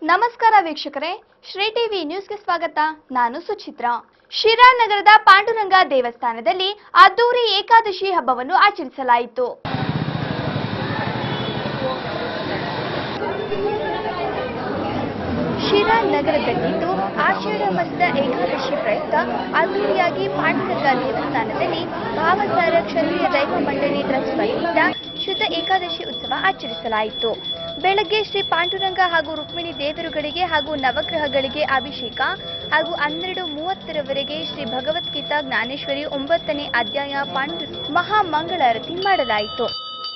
ನಮಸ್ಕಾರ ವೀಕ್ಷಕರೇ ಶ್ರೀ ಟಿವಿ ನ್ಯೂಸ್ಗೆ ಸ್ವಾಗತ ನಾನು ಸುಚಿತ್ರಾ ಶಿರಾ ನಗರದ ಪಾಂಡುರಂಗ ದೇವಸ್ಥಾನದಲ್ಲಿ ಅದ್ದೂರಿ ಏಕಾದಶಿ ಹಬ್ಬವನ್ನು ಆಚರಿಸಲಾಯಿತು ಶಿರಾ ನಗರದಲ್ಲಿಂದು ಆಷಾಢ ಮಾಸದ ಏಕಾದಶಿ ಪ್ರಯುಕ್ತ ಅದ್ದೂರಿಯಾಗಿ ಪಾಂಡುರಂಗ ದೇವಸ್ಥಾನದಲ್ಲಿ ಭಾವಸಾರ ಕ್ಷತ್ರಿಯ ದೈವ ಮಂಡಳಿ ಟ್ರಸ್ಟ್ ವತಿಯಿಂದ ಶುದ್ಧ ಏಕಾದಶಿ ಉತ್ಸವ ಆಚರಿಸಲಾಯಿತು ಬೆಳಗ್ಗೆ ಶ್ರೀ ಪಾಂಡುರಂಗ ಹಾಗೂ ರುಕ್ಮಿಣಿ ದೇವರುಗಳಿಗೆ ಹಾಗೂ ನವಗ್ರಹಗಳಿಗೆ ಅಭಿಷೇಕ ಹಾಗೂ ಹನ್ನೆರಡು ಮೂವತ್ತರವರೆಗೆ ಶ್ರೀ ಭಗವದ್ಗೀತಾ ಜ್ಞಾನೇಶ್ವರಿ ಒಂಬತ್ತನೇ ಅಧ್ಯಾಯ ಪಾಂಡು ಮಹಾಮಂಗಳಾರತಿ ಮಾಡಲಾಯಿತು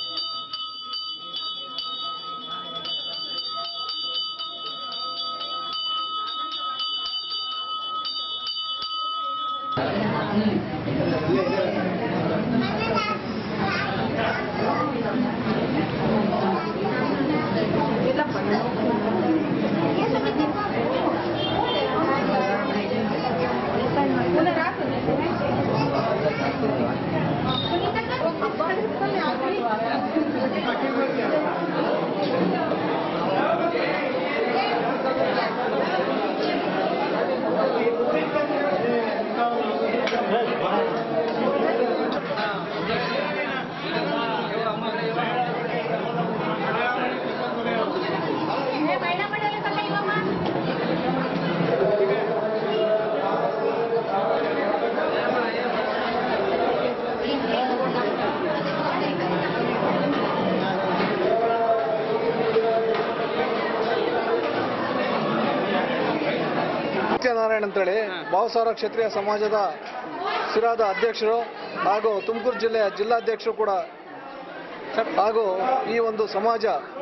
ಸತ್ಯನಾರಾಯಣ ಅಂತೇಳಿ ಭಾವಸಾರ ಕ್ಷತ್ರಿಯ ಸಮಾಜದ ಸಿರಾದ ಅಧ್ಯಕ್ಷರು ಹಾಗೂ ತುಮಕೂರು ಜಿಲ್ಲೆಯ ಜಿಲ್ಲಾಧ್ಯಕ್ಷರು ಕೂಡ ಹಾಗೂ ಈ ಒಂದು ಸಮಾಜ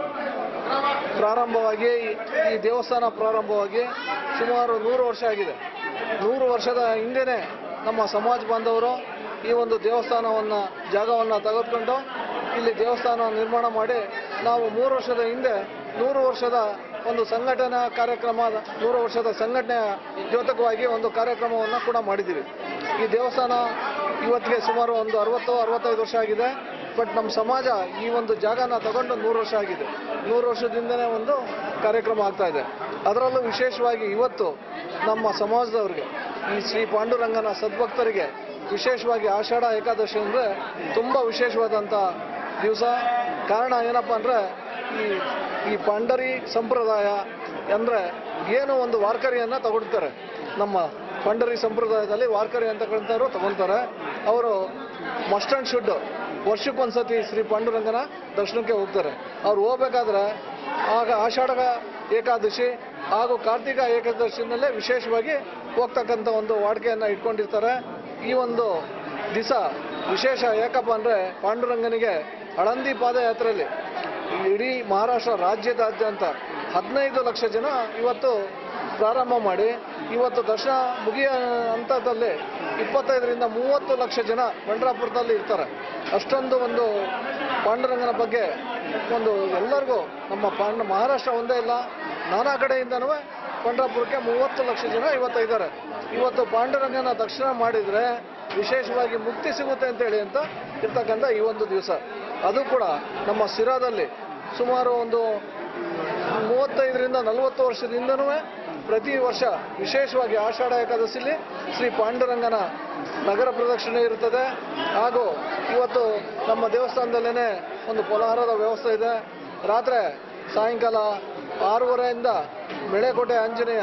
ಪ್ರಾರಂಭವಾಗಿ ಈ ದೇವಸ್ಥಾನ ಪ್ರಾರಂಭವಾಗಿ ಸುಮಾರು ನೂರು ವರ್ಷ ಆಗಿದೆ ನೂರು ವರ್ಷದ ಹಿಂದೆನೇ ನಮ್ಮ ಸಮಾಜ ಬಾಂಧವರು ಈ ಒಂದು ದೇವಸ್ಥಾನವನ್ನು ಜಾಗವನ್ನು ತೆಗೆದುಕೊಂಡು ಇಲ್ಲಿ ದೇವಸ್ಥಾನ ನಿರ್ಮಾಣ ಮಾಡಿ ನಾವು ಮೂರು ವರ್ಷದ ಹಿಂದೆ ನೂರು ವರ್ಷದ ಒಂದು ಸಂಘಟನಾ ಕಾರ್ಯಕ್ರಮ ನೂರು ವರ್ಷದ ಸಂಘಟನೆಯ ದ್ಯೋತಕವಾಗಿ ಒಂದು ಕಾರ್ಯಕ್ರಮವನ್ನು ಕೂಡ ಮಾಡಿದ್ದೀವಿ ಈ ದೇವಸ್ಥಾನ ಇವತ್ತಿಗೆ ಸುಮಾರು ಒಂದು ಅರವತ್ತು ಅರವತ್ತೈದು ವರ್ಷ ಆಗಿದೆ ಬಟ್ ನಮ್ಮ ಸಮಾಜ ಈ ಒಂದು ಜಾಗನ ತಗೊಂಡು ನೂರು ವರ್ಷ ಆಗಿದೆ ನೂರು ವರ್ಷದಿಂದನೇ ಒಂದು ಕಾರ್ಯಕ್ರಮ ಆಗ್ತಾ ಇದೆ ಅದರಲ್ಲೂ ವಿಶೇಷವಾಗಿ ಇವತ್ತು ನಮ್ಮ ಸಮಾಜದವ್ರಿಗೆ ಈ ಶ್ರೀ ಪಾಂಡುರಂಗನ ಸದ್ಭಕ್ತರಿಗೆ ವಿಶೇಷವಾಗಿ ಆಷಾಢ ಏಕಾದಶಿ ಅಂದರೆ ತುಂಬ ವಿಶೇಷವಾದಂಥ ದಿವಸ ಕಾರಣ ಏನಪ್ಪ ಅಂದರೆ ಈ ಈ ಪಂಡರಿ ಸಂಪ್ರದಾಯ ಅಂದರೆ ಏನು ಒಂದು ವಾರ್ಕರಿಯನ್ನು ತಗೊಳ್ತಾರೆ ನಮ್ಮ ಪಂಡರಿ ಸಂಪ್ರದಾಯದಲ್ಲಿ ವಾರ್ಕರಿ ಅಂತ ಕಳ್ತಾರೋ ತಗೊಳ್ತಾರೆ ಅವರು ಮಸ್ಟ್ ಆ್ಯಂಡ್ ಶುಡ್ ವರ್ಷಕ್ಕೊಂದ್ಸತಿ ಶ್ರೀ ಪಾಂಡುರಂಗನ ದರ್ಶನಕ್ಕೆ ಹೋಗ್ತಾರೆ ಅವ್ರು ಹೋಗ್ಬೇಕಾದ್ರೆ ಆಗ ಆಷಾಢ ಏಕಾದಶಿ ಹಾಗೂ ಕಾರ್ತಿಕ ಏಕಾದಶಿನಲ್ಲೇ ವಿಶೇಷವಾಗಿ ಹೋಗ್ತಕ್ಕಂಥ ಒಂದು ವಾಡಿಕೆಯನ್ನು ಇಟ್ಕೊಂಡಿರ್ತಾರೆ ಈ ಒಂದು ದಿವಸ ವಿಶೇಷ ಯಾಕಪ್ಪ ಅಂದರೆ ಪಾಂಡುರಂಗನಿಗೆ ಹಳಂದಿ ಪಾದಯಾತ್ರೆಯಲ್ಲಿ ಇಡೀ ಮಹಾರಾಷ್ಟ್ರ ರಾಜ್ಯದಾದ್ಯಂತ ಹದಿನೈದು ಲಕ್ಷ ಜನ ಇವತ್ತು ಪ್ರಾರಂಭ ಮಾಡಿ ಇವತ್ತು ದರ್ಶನ ಮುಗಿಯ ಹಂತದಲ್ಲಿ ಇಪ್ಪತ್ತೈದರಿಂದ ಮೂವತ್ತು ಲಕ್ಷ ಜನ ಪಂಡ್ರಾಪುರದಲ್ಲಿ ಇರ್ತಾರೆ ಅಷ್ಟೊಂದು ಒಂದು ಪಾಂಡುರಂಗನ ಬಗ್ಗೆ ಒಂದು ಎಲ್ಲರಿಗೂ ನಮ್ಮ ಪಾಂಡ ಮಹಾರಾಷ್ಟ್ರ ಒಂದೇ ಇಲ್ಲ ನಾನಾ ಕಡೆಯಿಂದನೂ ಪಂಡ್ರಾಪುರಕ್ಕೆ ಮೂವತ್ತು ಲಕ್ಷ ಜನ ಇವತ್ತು ಇದ್ದಾರೆ ಇವತ್ತು ಪಾಂಡುರಂಗನ ದರ್ಶನ ಮಾಡಿದರೆ ವಿಶೇಷವಾಗಿ ಮುಕ್ತಿ ಸಿಗುತ್ತೆ ಅಂತೇಳಿ ಅಂತ ಇರ್ತಕ್ಕಂಥ ಈ ಒಂದು ದಿವಸ ಅದು ಕೂಡ ನಮ್ಮ ಸಿರಾದಲ್ಲಿ ಸುಮಾರು ಒಂದು ಮೂವತ್ತೈದರಿಂದ ನಲವತ್ತು ವರ್ಷದಿಂದನೂ ಪ್ರತಿ ವರ್ಷ ವಿಶೇಷವಾಗಿ ಆಷಾಢ ಏಕಾದಶಿಲಿ ಶ್ರೀ ಪಾಂಡುರಂಗನ ನಗರ ಪ್ರದಕ್ಷಿಣೆ ಇರುತ್ತದೆ ಹಾಗೂ ಇವತ್ತು ನಮ್ಮ ದೇವಸ್ಥಾನದಲ್ಲೇ ಒಂದು ಫಲಹಾರದ ವ್ಯವಸ್ಥೆ ಇದೆ ರಾತ್ರಿ ಸಾಯಂಕಾಲ ಆರೂವರೆಯಿಂದ ಮೆಳೆಕೋಟೆ ಆಂಜನೇಯ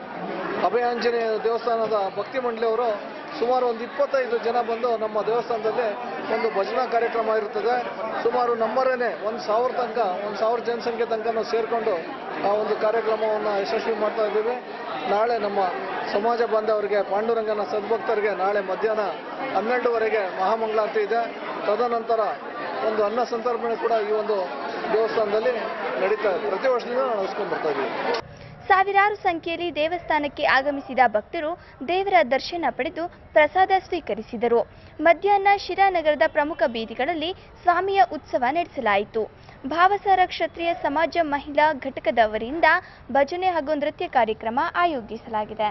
ಅಭಯ ಆಂಜನೇಯ ದೇವಸ್ಥಾನದ ಭಕ್ತಿ ಮಂಡಳಿಯವರು ಸುಮಾರು ಒಂದು ಇಪ್ಪತ್ತೈದು ಜನ ಬಂದು ನಮ್ಮ ದೇವಸ್ಥಾನದಲ್ಲಿ ಒಂದು ಭಜನಾ ಕಾರ್ಯಕ್ರಮ ಇರುತ್ತದೆ ಸುಮಾರು ನಂಬರೇನೆ ಒಂದು ಸಾವಿರ ತನಕ ಒಂದು ಸಾವಿರ ಜನಸಂಖ್ಯೆ ತನಕ ನಾವು ಸೇರಿಕೊಂಡು ಆ ಒಂದು ಕಾರ್ಯಕ್ರಮವನ್ನು ಯಶಸ್ವಿ ಮಾಡ್ತಾ ಇದ್ದೀವಿ ನಾಳೆ ನಮ್ಮ ಸಮಾಜ ಬಾಂಧವರಿಗೆ ಪಾಂಡುರಂಗನ ಸದ್ಭಕ್ತರಿಗೆ ನಾಳೆ ಮಧ್ಯಾಹ್ನ ಹನ್ನೆರಡುವರೆಗೆ ಮಹಾಮಂಗಳಾರತಿ ಇದೆ ತದನಂತರ ಒಂದು ಅನ್ನ ಸಂತರ್ಪಣೆ ಕೂಡ ಈ ಒಂದು ದೇವಸ್ಥಾನದಲ್ಲಿ ನಡೀತಾ ಇದೆ ಪ್ರತಿ ವರ್ಷದಿಂದ ನಾವು ನಡೆಸ್ಕೊಂಡು ಬರ್ತಾ ಇದ್ದೀವಿ ಸಾವಿರಾರು ಸಂಖ್ಯೆಯಲ್ಲಿ ದೇವಸ್ಥಾನಕ್ಕೆ ಆಗಮಿಸಿದ ಭಕ್ತರು ದೇವರ ದರ್ಶನ ಪಡೆದು ಪ್ರಸಾದ ಸ್ವೀಕರಿಸಿದರು ಮಧ್ಯಾಹ್ನ ಶಿರಾನಗರದ ಪ್ರಮುಖ ಬೀದಿಗಳಲ್ಲಿ ಸ್ವಾಮಿಯ ಉತ್ಸವ ನಡೆಸಲಾಯಿತು ಭಾವಸಾರ ಕ್ಷತ್ರಿಯ ಸಮಾಜ ಮಹಿಳಾ ಘಟಕದವರಿಂದ ಭಜನೆ ಹಾಗೂ ನೃತ್ಯ ಕಾರ್ಯಕ್ರಮ ಆಯೋಜಿಸಲಾಗಿದೆ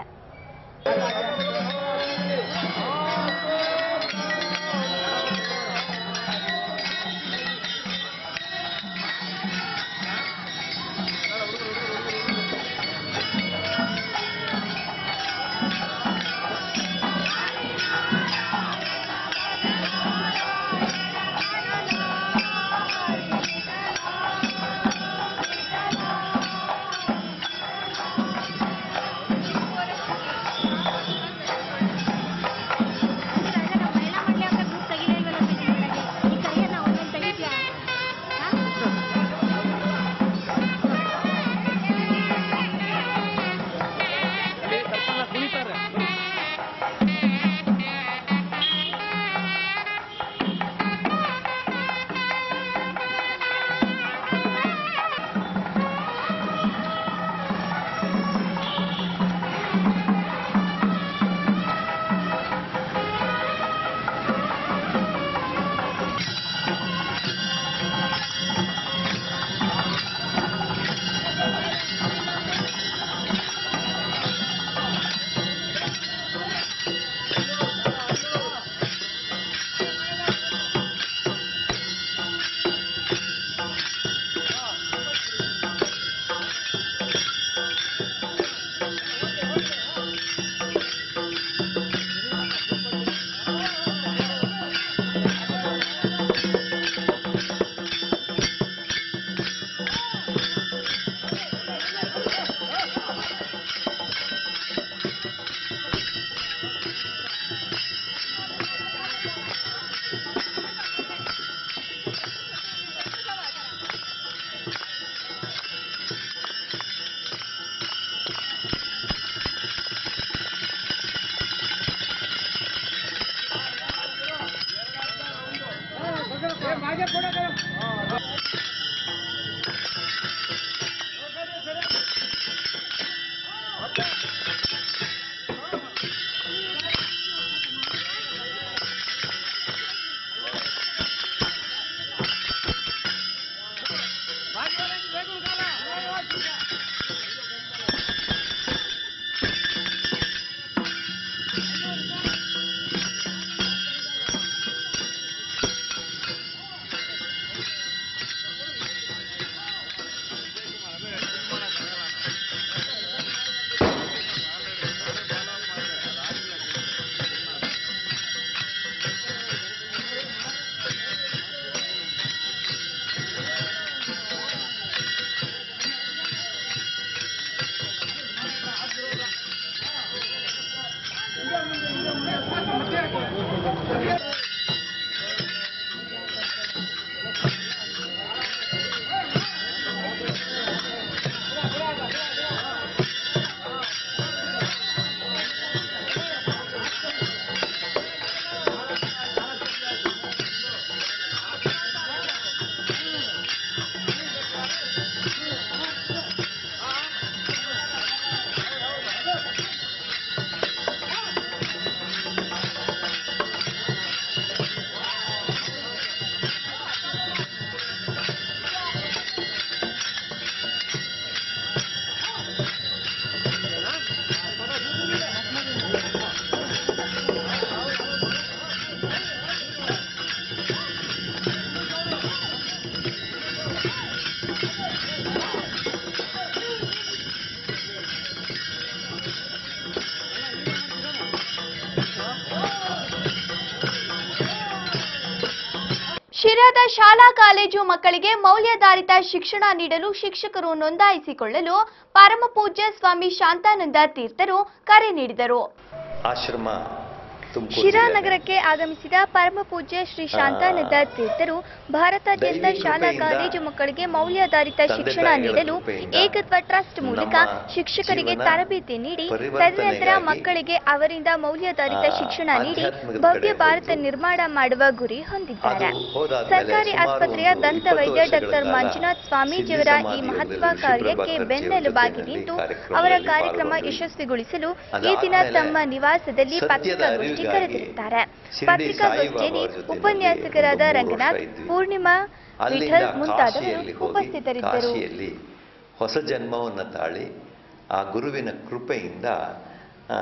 ಶಿರಾದ ಶಾಲಾ ಕಾಲೇಜು ಮಕ್ಕಳಿಗೆ ಮೌಲ್ಯಾಧಾರಿತ ಶಿಕ್ಷಣ ನೀಡಲು ಶಿಕ್ಷಕರು ನೋಂದಾಯಿಸಿಕೊಳ್ಳಲು ಪರಮಪೂಜ್ಯ ಸ್ವಾಮಿ ಶಾಂತಾನಂದ ತೀರ್ಥರು ಕರೆ ನೀಡಿದರು ಆಶ್ರಮ ತುಮಕೂರು ಶಿರಾ ಜಿಲ್ಲೆಯ ನಗರಕ್ಕೆ ಆಗಮಿಸಿದ ಪರಮಪೂಜ್ಯ ಶ್ರೀ ಶಾಂತಾನಂದ ತೀರ್ಥರು ಭಾರತಾದ್ಯಂತ ದೈವಿ ಶಾಲಾ ಕೃಪೆಯಿಂದ ಕಾಲೇಜು ಮಕ್ಕಳಿಗೆ ಮೌಲ್ಯಾಧಾರಿತ ತಂದೆ ಶಿಕ್ಷಣ ತಾಯಿಗಳ ನೀಡಲು ಕೃಪೆಯಿಂದ ಏಕತ್ವ ಟ್ರಸ್ಟ್ ಮೂಲಕ ನಮ್ಮ ಶಿಕ್ಷಕರಿಗೆ ಜೀವನ ತರಬೇತಿ ನೀಡಿ ಪರಿವರ್ತನೆಗಾಗಿ ತದನಂತರ ಮಕ್ಕಳಿಗೆ ಅವರಿಂದ ಮೌಲ್ಯಾಧಾರಿತ ಆ, ಶಿಕ್ಷಣ ನೀಡಿ ಆಧ್ಯಾತ್ಮದ ಭವ್ಯ ಕಡೆ ಭಾರತ ಹೋಯ್ತು. ನಿರ್ಮಾಣ ಮಾಡುವ ಗುರಿ ಹೊಂದಿದ್ದಾರೆ ಅದು ಹೋದಾದ್ಮೇಲೆ ಸರ್ಕಾರಿ ಸುಮಾರು ಆಸ್ಪತ್ರೆಯ ಒಂದು ದಂತ ಇಪ್ಪತ್ತು ವೈದ್ಯ ವರ್ಷಗಳ ಡಾಕ್ಟರ್ ಕಾಲ ಮಂಜುನಾಥ್ ಸ್ವಾಮೀಜಿಯವರ ಈ ಸಿದ್ಧಿ ಮಹತ್ವ ಸಮಾಧಿಯಲ್ಲಿ ಕಾರ್ಯಕ್ಕೆ ಶಿವಪ್ರಭಾಕರ್ ಬೆನ್ನೆಲುಬಾಗಿ ಜೀವನದಲ್ಲಿ ನಿಂತು ಕಾರ್ಯಕ್ರಮದಲ್ಲಿ ಅವರ ಕಾರ್ಯಕ್ರಮ ಪಾಲ್ಗೊಂಡು ಯಶಸ್ವಿಗೊಳಿಸಲು ಈ ಅದಾದ್ಮೇಲೆ ದಿನ ತಮ್ಮ ನಿವಾಸದಲ್ಲಿ ಸತ್ಯದ ಪತ್ರಿಕಾಗೋಷ್ಠಿ ಅರಿವಿಗಾಗಿ ಕರೆದಿರುತ್ತಾರೆ ಶಿರ್ಡಿ ಪತ್ರಿಕಾಗೋಷ್ಠಿಯಲ್ಲಿ ಸಾಯಿಬಾಬಾ ಜೊತೆನಲ್ಲಿ ಉಪನ್ಯಾಸಕರಾದ ಒಂದು ಮೂರು ರಂಗನಾಥ್ ವರ್ಷ ಇದ್ವಿ. ಪೂರ್ಣಿಮಾ ಅಲ್ಲಿಂದ ವಿಠಲ್ ಮುಂತಾದವರು ಕಾಶಿಯಲ್ಲಿ ಹೋಗಿ ಉಪಸ್ಥಿತರಿದ್ದರು ಕಾಶಿಯಲ್ಲಿ ಹೊಸ ಜನ್ಮವನ್ನು ತಾಳಿ ಆ ಗುರುವಿನ ಕೃಪೆಯಿಂದ ಆ,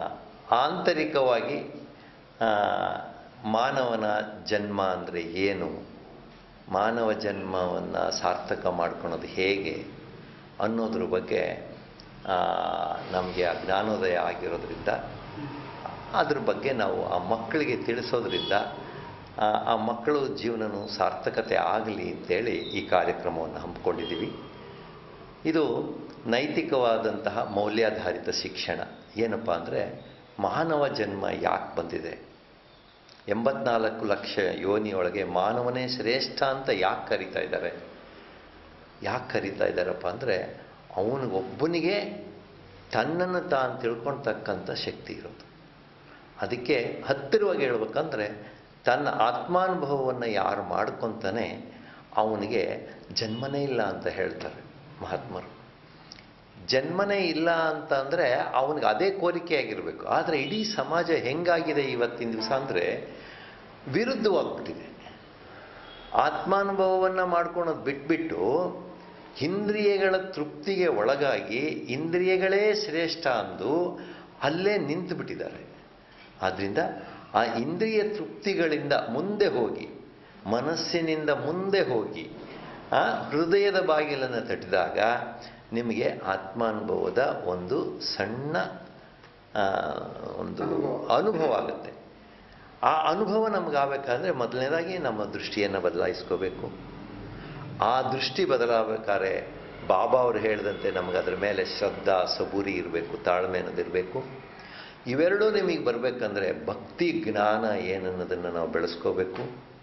ಆಂತರಿಕವಾಗಿ ಆ, ಮಾನವನ ಜನ್ಮ ಅಂದರೆ ಏನು ಮಾನವ ಜನ್ಮವನ್ನು ಸಾರ್ಥಕ ಮಾಡ್ಕೊಳೋದು ಹೇಗೆ ಅನ್ನೋದ್ರ ಬಗ್ಗೆ ನಮಗೆ ಆ ಜ್ಞಾನೋದಯ ಆಗಿರೋದ್ರಿಂದ ಅದ್ರ ಬಗ್ಗೆ ನಾವು ಆ ಮಕ್ಕಳಿಗೆ ತಿಳಿಸೋದ್ರಿಂದ ಆ, ಆ ಮಕ್ಕಳು ಜೀವನನು ಸಾರ್ಥಕತೆ ಆಗಲಿ ಅಂತೇಳಿ ಈ ಕಾರ್ಯಕ್ರಮವನ್ನು ಹಮ್ಮಿಕೊಂಡಿದ್ದೀವಿ ಇದು ನೈತಿಕವಾದಂತಹ ಮೌಲ್ಯಾಧಾರಿತ ಶಿಕ್ಷಣ ಏನಪ್ಪ ಅಂದರೆ ಮಾನವ ಜನ್ಮ ಯಾಕೆ ಬಂದಿದೆ ಎಂಬತ್ನಾಲ್ಕು ಲಕ್ಷ ಯೋನಿಯೊಳಗೆ ಮಾನವನೇ ಶ್ರೇಷ್ಠ ಅಂತ ಯಾಕೆ ಕರೀತಾ ಇದ್ದಾರೆ ಯಾಕೆ ಕರೀತಾ ಇದ್ದಾರಪ್ಪ ಅಂದರೆ ಅವನಿಗೊಬ್ಬನಿಗೆ ತನ್ನನ್ನು ತಾನು ತಿಳ್ಕೊಳ್ತಕ್ಕಂಥ ಶಕ್ತಿ ಇರೋದು ಅದಕ್ಕೆ ಹತ್ತಿರವಾಗಿ ಹೇಳ್ಬೇಕಂದ್ರೆ ತನ್ನ ಆತ್ಮಾನುಭವವನ್ನು ಯಾರು ಮಾಡ್ಕೊತಾನೆ ಅವನಿಗೆ ಜನ್ಮನೇ ಇಲ್ಲ ಅಂತ ಹೇಳ್ತಾರೆ ಮಹಾತ್ಮರು ಜನ್ಮನೇ ಇಲ್ಲ ಅಂತ ಅಂದರೆ ಅವನಿಗೆ ಅದೇ ಕೋರಿಕೆ ಆಗಿರಬೇಕು ಆದರೆ ಇಡೀ ಸಮಾಜ ಹೆಂಗಾಗಿದೆ ಇವತ್ತಿನ ದಿವಸ ಅಂದರೆ ವಿರುದ್ಧವಾಗ್ಬಿಟ್ಟಿದೆ ಆತ್ಮಾನುಭವವನ್ನು ಮಾಡ್ಕೊಳೋದು ಬಿಟ್ಬಿಟ್ಟು ಇಂದ್ರಿಯಗಳ ತೃಪ್ತಿಗೆ ಒಳಗಾಗಿ ಇಂದ್ರಿಯಗಳೇ ಶ್ರೇಷ್ಠ ಅಂದು ಅಲ್ಲೇ ನಿಂತು ಬಿಟ್ಟಿದ್ದಾರೆ ಆದ್ದರಿಂದ ಆ ಇಂದ್ರಿಯ ತೃಪ್ತಿಗಳಿಂದ ಮುಂದೆ ಹೋಗಿ ಮನಸ್ಸಿನಿಂದ ಮುಂದೆ ಹೋಗಿ ಆ ಹೃದಯದ ಬಾಗಿಲನ್ನು ತಟ್ಟಿದಾಗ ನಿಮಗೆ ಆತ್ಮಾನುಭವದ ಒಂದು ಸಣ್ಣ ಆ, ಒಂದು ಅನುಭವ ಆಗುತ್ತೆ ಆ ಅನುಭವ ನಮಗಾಗಬೇಕಾದ್ರೆ ಮೊದಲನೇದಾಗಿ ನಮ್ಮ ದೃಷ್ಟಿಯನ್ನು ಬದಲಾಯಿಸ್ಕೋಬೇಕು ಆ ದೃಷ್ಟಿ ಬದಲಾಗಬೇಕಾದ್ರೆ ಬಾಬಾ ಅವರು ಹೇಳಿದಂತೆ ನಮಗೆ ಅದರ ಮೇಲೆ ಶ್ರದ್ಧಾ ಸಬೂರಿ ಇರಬೇಕು ತಾಳ್ಮೆ ಅನ್ನೋದಿರಬೇಕು ಇವೆರಡೂ ನಿಮಗೆ ಬರಬೇಕಂದ್ರೆ ಭಕ್ತಿ ಜ್ಞಾನ ಏನನ್ನೋದನ್ನು ನಾವು ಬೆಳೆಸ್ಕೋಬೇಕು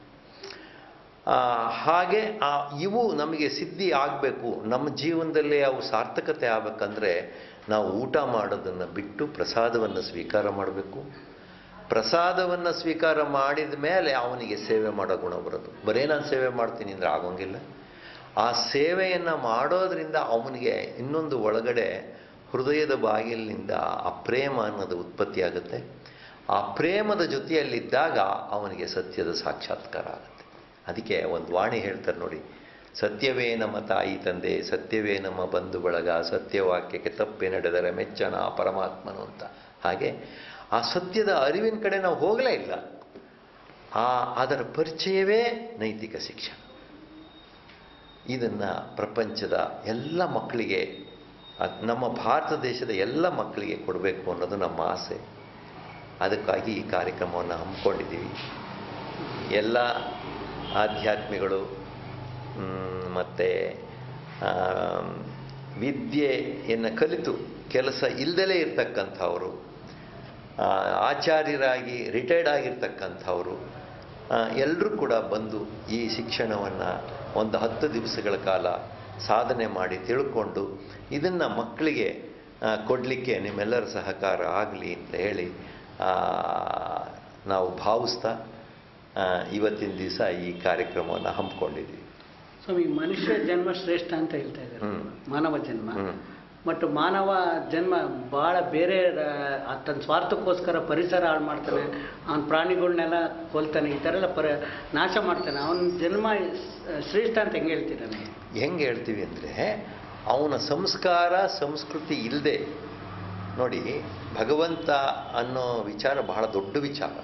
ಆ, ಹಾಗೆ ಆ ಇವು ನಮಗೆ ಸಿದ್ಧಿ ಆಗಬೇಕು ನಮ್ಮ ಜೀವನದಲ್ಲಿ ಅವು ಸಾರ್ಥಕತೆ ಆಗಬೇಕಂದ್ರೆ ನಾವು ಊಟ ಮಾಡೋದನ್ನು ಬಿಟ್ಟು ಪ್ರಸಾದವನ್ನು ಸ್ವೀಕಾರ ಮಾಡಬೇಕು ಪ್ರಸಾದವನ್ನು ಸ್ವೀಕಾರ ಮಾಡಿದ ಮೇಲೆ ಅವನಿಗೆ ಸೇವೆ ಮಾಡೋ ಗುಣ ಬರೋದು ಬರೇ ನಾನು ಸೇವೆ ಮಾಡ್ತೀನಿ ಅಂದರೆ ಆಗೋಂಗಿಲ್ಲ ಆ ಸೇವೆಯನ್ನು ಮಾಡೋದ್ರಿಂದ ಅವನಿಗೆ ಇನ್ನೊಂದು ಒಳಗಡೆ ಹೃದಯದ ಬಾಗಿಲಿನಿಂದ ಆ ಪ್ರೇಮ ಅನ್ನೋದು ಉತ್ಪತ್ತಿಯಾಗುತ್ತೆ ಆ ಪ್ರೇಮದ ಜೊತೆಯಲ್ಲಿದ್ದಾಗ ಅವನಿಗೆ ಸತ್ಯದ ಸಾಕ್ಷಾತ್ಕಾರ ಆಗುತ್ತೆ ಅದಕ್ಕೆ ಒಂದು ವಾಣಿ ಹೇಳ್ತಾರೆ ನೋಡಿ ಸತ್ಯವೇ ನಮ್ಮ ತಾಯಿ ತಂದೆ ಸತ್ಯವೇ ನಮ್ಮ ಬಂಧು ಬಳಗ ಸತ್ಯವಾಕ್ಯಕ್ಕೆ ತಪ್ಪೆ ನಡೆದರೆ ಮೆಚ್ಚನ ಆ ಪರಮಾತ್ಮನು ಅಂತ ಹಾಗೆ ಆ ಸತ್ಯದ ಅರಿವಿನ ಕಡೆ ನಾವು ಹೋಗಲೇ ಇಲ್ಲ ಆ ಅದರ ಪರಿಚಯವೇ ನೈತಿಕ ಶಿಕ್ಷಣ ಇದನ್ನು ಪ್ರಪಂಚದ ಎಲ್ಲ ಮಕ್ಕಳಿಗೆ ಅದ್- ನಮ್ಮ ಭಾರತ ದೇಶದ ಎಲ್ಲ ಮಕ್ಕಳಿಗೆ ಕೊಡಬೇಕು ಅನ್ನೋದು ನಮ್ಮ ಆಸೆ ಅದಕ್ಕಾಗಿ ಈ ಕಾರ್ಯಕ್ರಮವನ್ನು ಹಮ್ಮಿಕೊಂಡಿದ್ದೀವಿ ಎಲ್ಲ ಆಧ್ಯಾತ್ಮಿಗಳು ಮ್, ಮತ್ತೆ ಆಮ್, ವಿದ್ಯೆಯನ್ನು ಕಲಿತು ಕೆಲಸ ಇಲ್ದಲೇ ಇರ್ತಕ್ಕಂಥವರು ಆ, ಆಚಾರ್ಯರಾಗಿ ರಿಟೈರ್ಡ್ ಆಗಿರ್ತಕ್ಕಂಥವರು ಎಲ್ಲರೂ ಕೂಡ ಬಂದು ಈ ಶಿಕ್ಷಣವನ್ನು ಒಂದು ಹತ್ತು ದಿವಸಗಳ ಕಾಲ ಸಾಧನೆ ಮಾಡಿ ತಿಳ್ಕೊಂಡು ಇದನ್ನು ಮಕ್ಕಳಿಗೆ ಕೊಡಲಿಕ್ಕೆ ನಿಮ್ಮೆಲ್ಲರ ಸಹಕಾರ ಆಗಲಿ ಅಂತ ಹೇಳಿ ಆ, ನಾವು ಭಾವಿಸ್ತಾ ಆ, ಇವತ್ತಿನ ದಿವಸ ಈ ಕಾರ್ಯಕ್ರಮವನ್ನು ಹಮ್ಮಿಕೊಂಡಿದ್ದೀವಿ ಸ್ವಾಮಿ ಮನುಷ್ಯ ಜನ್ಮ ಶ್ರೇಷ್ಠ ಅಂತ ಹೇಳ್ತಾ ಇದ್ದಾರೆ ಹ್ಮ್. ಮಾನವ ಜನ್ಮ ಹ್ಮ್. ಬಟ್ ಮಾನವ ಜನ್ಮ ಬಹಳ ಬೇರೆ ಆ, ತನ್ನ ಸ್ವಾರ್ಥಕ್ಕೋಸ್ಕರ ಪರಿಸರ ಹಾಳು ಮಾಡ್ತಾನೆ ಅವನ ಪ್ರಾಣಿಗಳನ್ನೆಲ್ಲ ಕೊಲ್ತಾನೆ ಈ ಥರ ಎಲ್ಲ ಪರ ನಾಶ ಮಾಡ್ತಾನೆ ಅವನ ಜನ್ಮ ಶ್ರೇಷ್ಠ ಅಂತ ಹೆಂಗೆ ಹೇಳ್ತೀರ ನೀವು ಹೆಂಗೆ ಹೇಳ್ತೀವಿ ಅಂದರೆ ಅವನ ಸಂಸ್ಕಾರ ಸಂಸ್ಕೃತಿ ಇಲ್ಲದೆ ನೋಡಿ ಭಗವಂತ ಅನ್ನೋ ವಿಚಾರ ಬಹಳ ದೊಡ್ಡ ವಿಚಾರ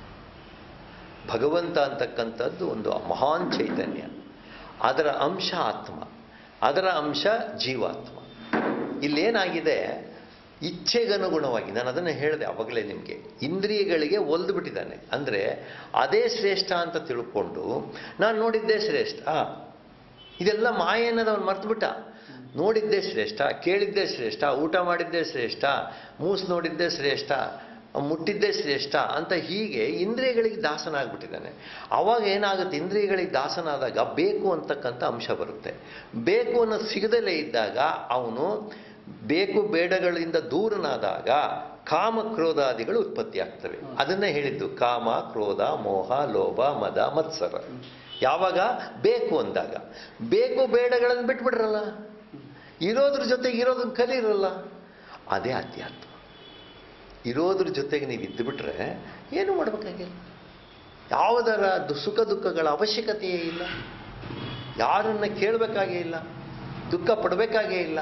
ಭಗವಂತ ಅಂತಕ್ಕಂಥದ್ದು ಒಂದು ಮಹಾನ್ ಚೈತನ್ಯ ಅದರ ಅಂಶ ಆತ್ಮ ಅದರ ಅಂಶ ಜೀವಾತ್ಮ ಇಲ್ಲೇನಾಗಿದೆ ಇಚ್ಛೆಗನುಗುಣವಾಗಿ ನಾನು ಅದನ್ನು ಹೇಳಿದೆ ಅವಾಗಲೇ ನಿಮಗೆ ಇಂದ್ರಿಯಗಳಿಗೆ ಒಲ್ದು ಬಿಟ್ಟಿದ್ದಾನೆ ಅಂದರೆ ಅದೇ ಶ್ರೇಷ್ಠ ಅಂತ ತಿಳ್ಕೊಂಡು ನಾನು ನೋಡಿದ್ದೇ ಶ್ರೇಷ್ಠ ಆ, ಇದೆಲ್ಲ ಮಾಯೆ ಅನ್ನೋದು ಅವ್ನು ಮರ್ತುಬಿಟ್ಟ ನೋಡಿದ್ದೇ ಶ್ರೇಷ್ಠ ಕೇಳಿದ್ದೇ ಶ್ರೇಷ್ಠ ಊಟ ಮಾಡಿದ್ದೇ ಶ್ರೇಷ್ಠ ಮೂಸ್ ನೋಡಿದ್ದೇ ಶ್ರೇಷ್ಠ ಮುಟ್ಟಿದ್ದೇ ಶ್ರೇಷ್ಠ ಅಂತ ಹೀಗೆ ಇಂದ್ರಿಯಗಳಿಗೆ ದಾಸನಾಗ್ಬಿಟ್ಟಿದ್ದಾನೆ ಅವಾಗ ಏನಾಗುತ್ತೆ ಇಂದ್ರಿಯಗಳಿಗೆ ದಾಸನಾದಾಗ ಬೇಕು ಅಂತಕ್ಕಂಥ ಅಂಶ ಬರುತ್ತೆ ಬೇಕು ಅನ್ನೋದು ಸಿಗದಲೇ ಇದ್ದಾಗ ಅವನು ಬೇಕು ಬೇಡಗಳಿಂದ ದೂರನಾದಾಗ ಕಾಮ ಕ್ರೋಧಾದಿಗಳು ಉತ್ಪತ್ತಿ ಆಗ್ತವೆ ಅದನ್ನೇ ಹೇಳಿದ್ದು ಕಾಮ ಕ್ರೋಧ ಮೋಹ ಲೋಭ ಮದ ಮತ್ಸರ ಯಾವಾಗ ಬೇಕು ಅಂದಾಗ ಬೇಕು ಬೇಡಗಳನ್ನು ಬಿಟ್ಬಿಡ್ರಲ್ಲ ಇರೋದ್ರ ಜೊತೆಗೆ ಇರೋದನ್ನ ಕಲಿರಲ್ಲ ಅದೇ ಅಧ್ಯಾತ್ಮ ಇರೋದ್ರ ಜೊತೆಗೆ ನೀವು ಇದ್ದು ಬಿಟ್ರೆ ಏನು ಮಾಡಬೇಕಾಗಿಲ್ಲ ಯಾವುದರ ದು- ಸುಖ ದುಃಖಗಳ ಅವಶ್ಯಕತೆಯೇ ಇಲ್ಲ ಯಾರನ್ನ ಕೇಳಬೇಕಾಗೇ ಇಲ್ಲ ದುಃಖ ಪಡಬೇಕಾಗೇ ಇಲ್ಲ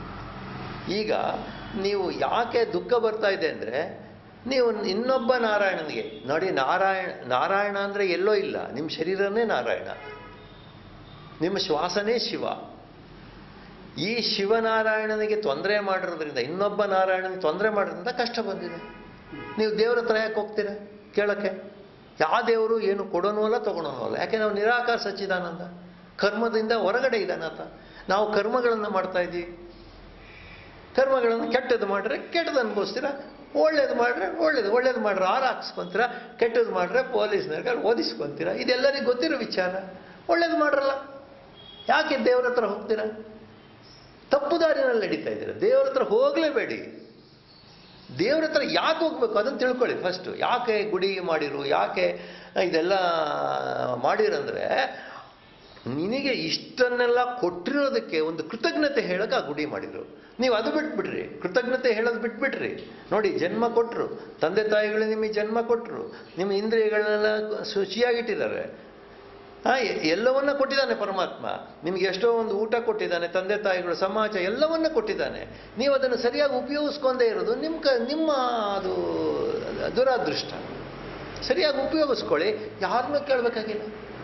ಈಗ ನೀವು ಯಾಕೆ ದುಃಖ ಬರ್ತಾ ಇದೆ ಅಂದರೆ ನೀವು ಇನ್ನೊಬ್ಬ ನಾರಾಯಣನಿಗೆ ನೋಡಿ ನಾರಾಯಣ ನಾರಾಯಣ ಅಂದರೆ ಎಲ್ಲೋ ಇಲ್ಲ ನಿಮ್ಮ ಶರೀರನೇ ನಾರಾಯಣ ನಿಮ್ಮ ಶ್ವಾಸನೇ ಶಿವ ಈ ಶಿವನಾರಾಯಣನಿಗೆ ತೊಂದರೆ ಮಾಡಿರೋದ್ರಿಂದ ಇನ್ನೊಬ್ಬ ನಾರಾಯಣನಿಗೆ ತೊಂದರೆ ಮಾಡೋದ್ರಿಂದ ಕಷ್ಟ ಬಂದಿದೆ ನೀವು ದೇವ್ರ ಹತ್ರ ಯಾಕೆ ಹೋಗ್ತೀರಾ ಕೇಳಕ್ಕೆ ಯಾವ ದೇವರು ಏನು ಕೊಡೋನೂ ಅಲ್ಲ ತಗೊಳೋನೂ ಅಲ್ಲ ಯಾಕೆ ನಾವು ನಿರಾಕಾರ ಸಚ್ಚಿದಾನಂದ ಕರ್ಮದಿಂದ ಹೊರಗಡೆ ಇದ್ದಾನಾತ ನಾವು ಕರ್ಮಗಳನ್ನು ಮಾಡ್ತಾ ಇದ್ದೀವಿ ಕರ್ಮಗಳನ್ನು ಕೆಟ್ಟದ್ದು ಮಾಡ್ರೆ ಕೆಟ್ಟದ್ದು ಅನ್ಭವಿಸ್ತೀರಾ ಒಳ್ಳೇದು ಮಾಡ್ರೆ ಒಳ್ಳೇದು ಒಳ್ಳೇದು ಮಾಡ್ರೆ ಆರು ಹಾಕ್ಸ್ಕೊಂತೀರ ಕೆಟ್ಟದ್ದು ಮಾಡ್ರೆ ಪೊಲೀಸ್ನವ್ರಿಗೆ ಓದಿಸ್ಕೊಂತೀರ ಇದೆಲ್ಲರಿಗೂ ಗೊತ್ತಿರೋ ವಿಚಾರ ಒಳ್ಳೇದು ಮಾಡ್ರಲ್ಲ ಯಾಕೆ ದೇವ್ರ ಹತ್ರ ಹೋಗ್ತೀರಾ ತಪ್ಪು ದಾರಿನಲ್ಲಿ ನಡೀತಾ ಇದ್ದೀರಾ ದೇವ್ರ ಹತ್ರ ಹೋಗಲೇಬೇಡಿ ದೇವ್ರ ಹತ್ರ ಯಾಕೆ ಹೋಗ್ಬೇಕು ಅದನ್ನು ತಿಳ್ಕೊಳ್ಳಿ ಫಸ್ಟು ಯಾಕೆ ಗುಡಿ ಮಾಡಿರು ಯಾಕೆ ಇದೆಲ್ಲ ಮಾಡಿರಂದ್ರೆ ನಿನಗೆ ಇಷ್ಟನ್ನೆಲ್ಲ ಕೊಟ್ಟಿರೋದಕ್ಕೆ ಒಂದು ಕೃತಜ್ಞತೆ ಹೇಳಕ್ಕೆ ಆ ಗುಡಿ ಮಾಡಿದ್ರು ನೀವು ಅದು ಬಿಟ್ಬಿಡ್ರಿ ಕೃತಜ್ಞತೆ ಹೇಳೋದು ಬಿಟ್ಬಿಟ್ರಿ ನೋಡಿ ಜನ್ಮ ಕೊಟ್ಟರು ತಂದೆ ತಾಯಿಗಳು ನಿಮಗೆ ಜನ್ಮ ಕೊಟ್ಟರು ನಿಮ್ಮ ಇಂದ್ರಿಯಗಳನ್ನೆಲ್ಲ ಶುಚಿಯಾಗಿಟ್ಟಿದ್ದಾರೆ ಆ, ಎ- ಎಲ್ಲವನ್ನ ಕೊಟ್ಟಿದ್ದಾನೆ ಪರಮಾತ್ಮ ನಿಮ್ಗೆ ಎಷ್ಟೋ ಒಂದು ಊಟ ಕೊಟ್ಟಿದ್ದಾನೆ ತಂದೆ ತಾಯಿಗಳು ಸಮಾಜ ಎಲ್ಲವನ್ನ ಕೊಟ್ಟಿದ್ದಾನೆ ನೀವು ಅದನ್ನು ಸರಿಯಾಗಿ ಉಪಯೋಗಿಸ್ಕೊಂಡೇ ಇರೋದು ನಿಮ್ಮ ಕ ನಿಮ್ಮ ಅದು ದುರಾದೃಷ್ಟ ಸರಿಯಾಗಿ ಉಪಯೋಗಿಸ್ಕೊಳ್ಳಿ ಯಾರನ್ನೂ ಕೇಳಬೇಕಾಗಿಲ್ಲ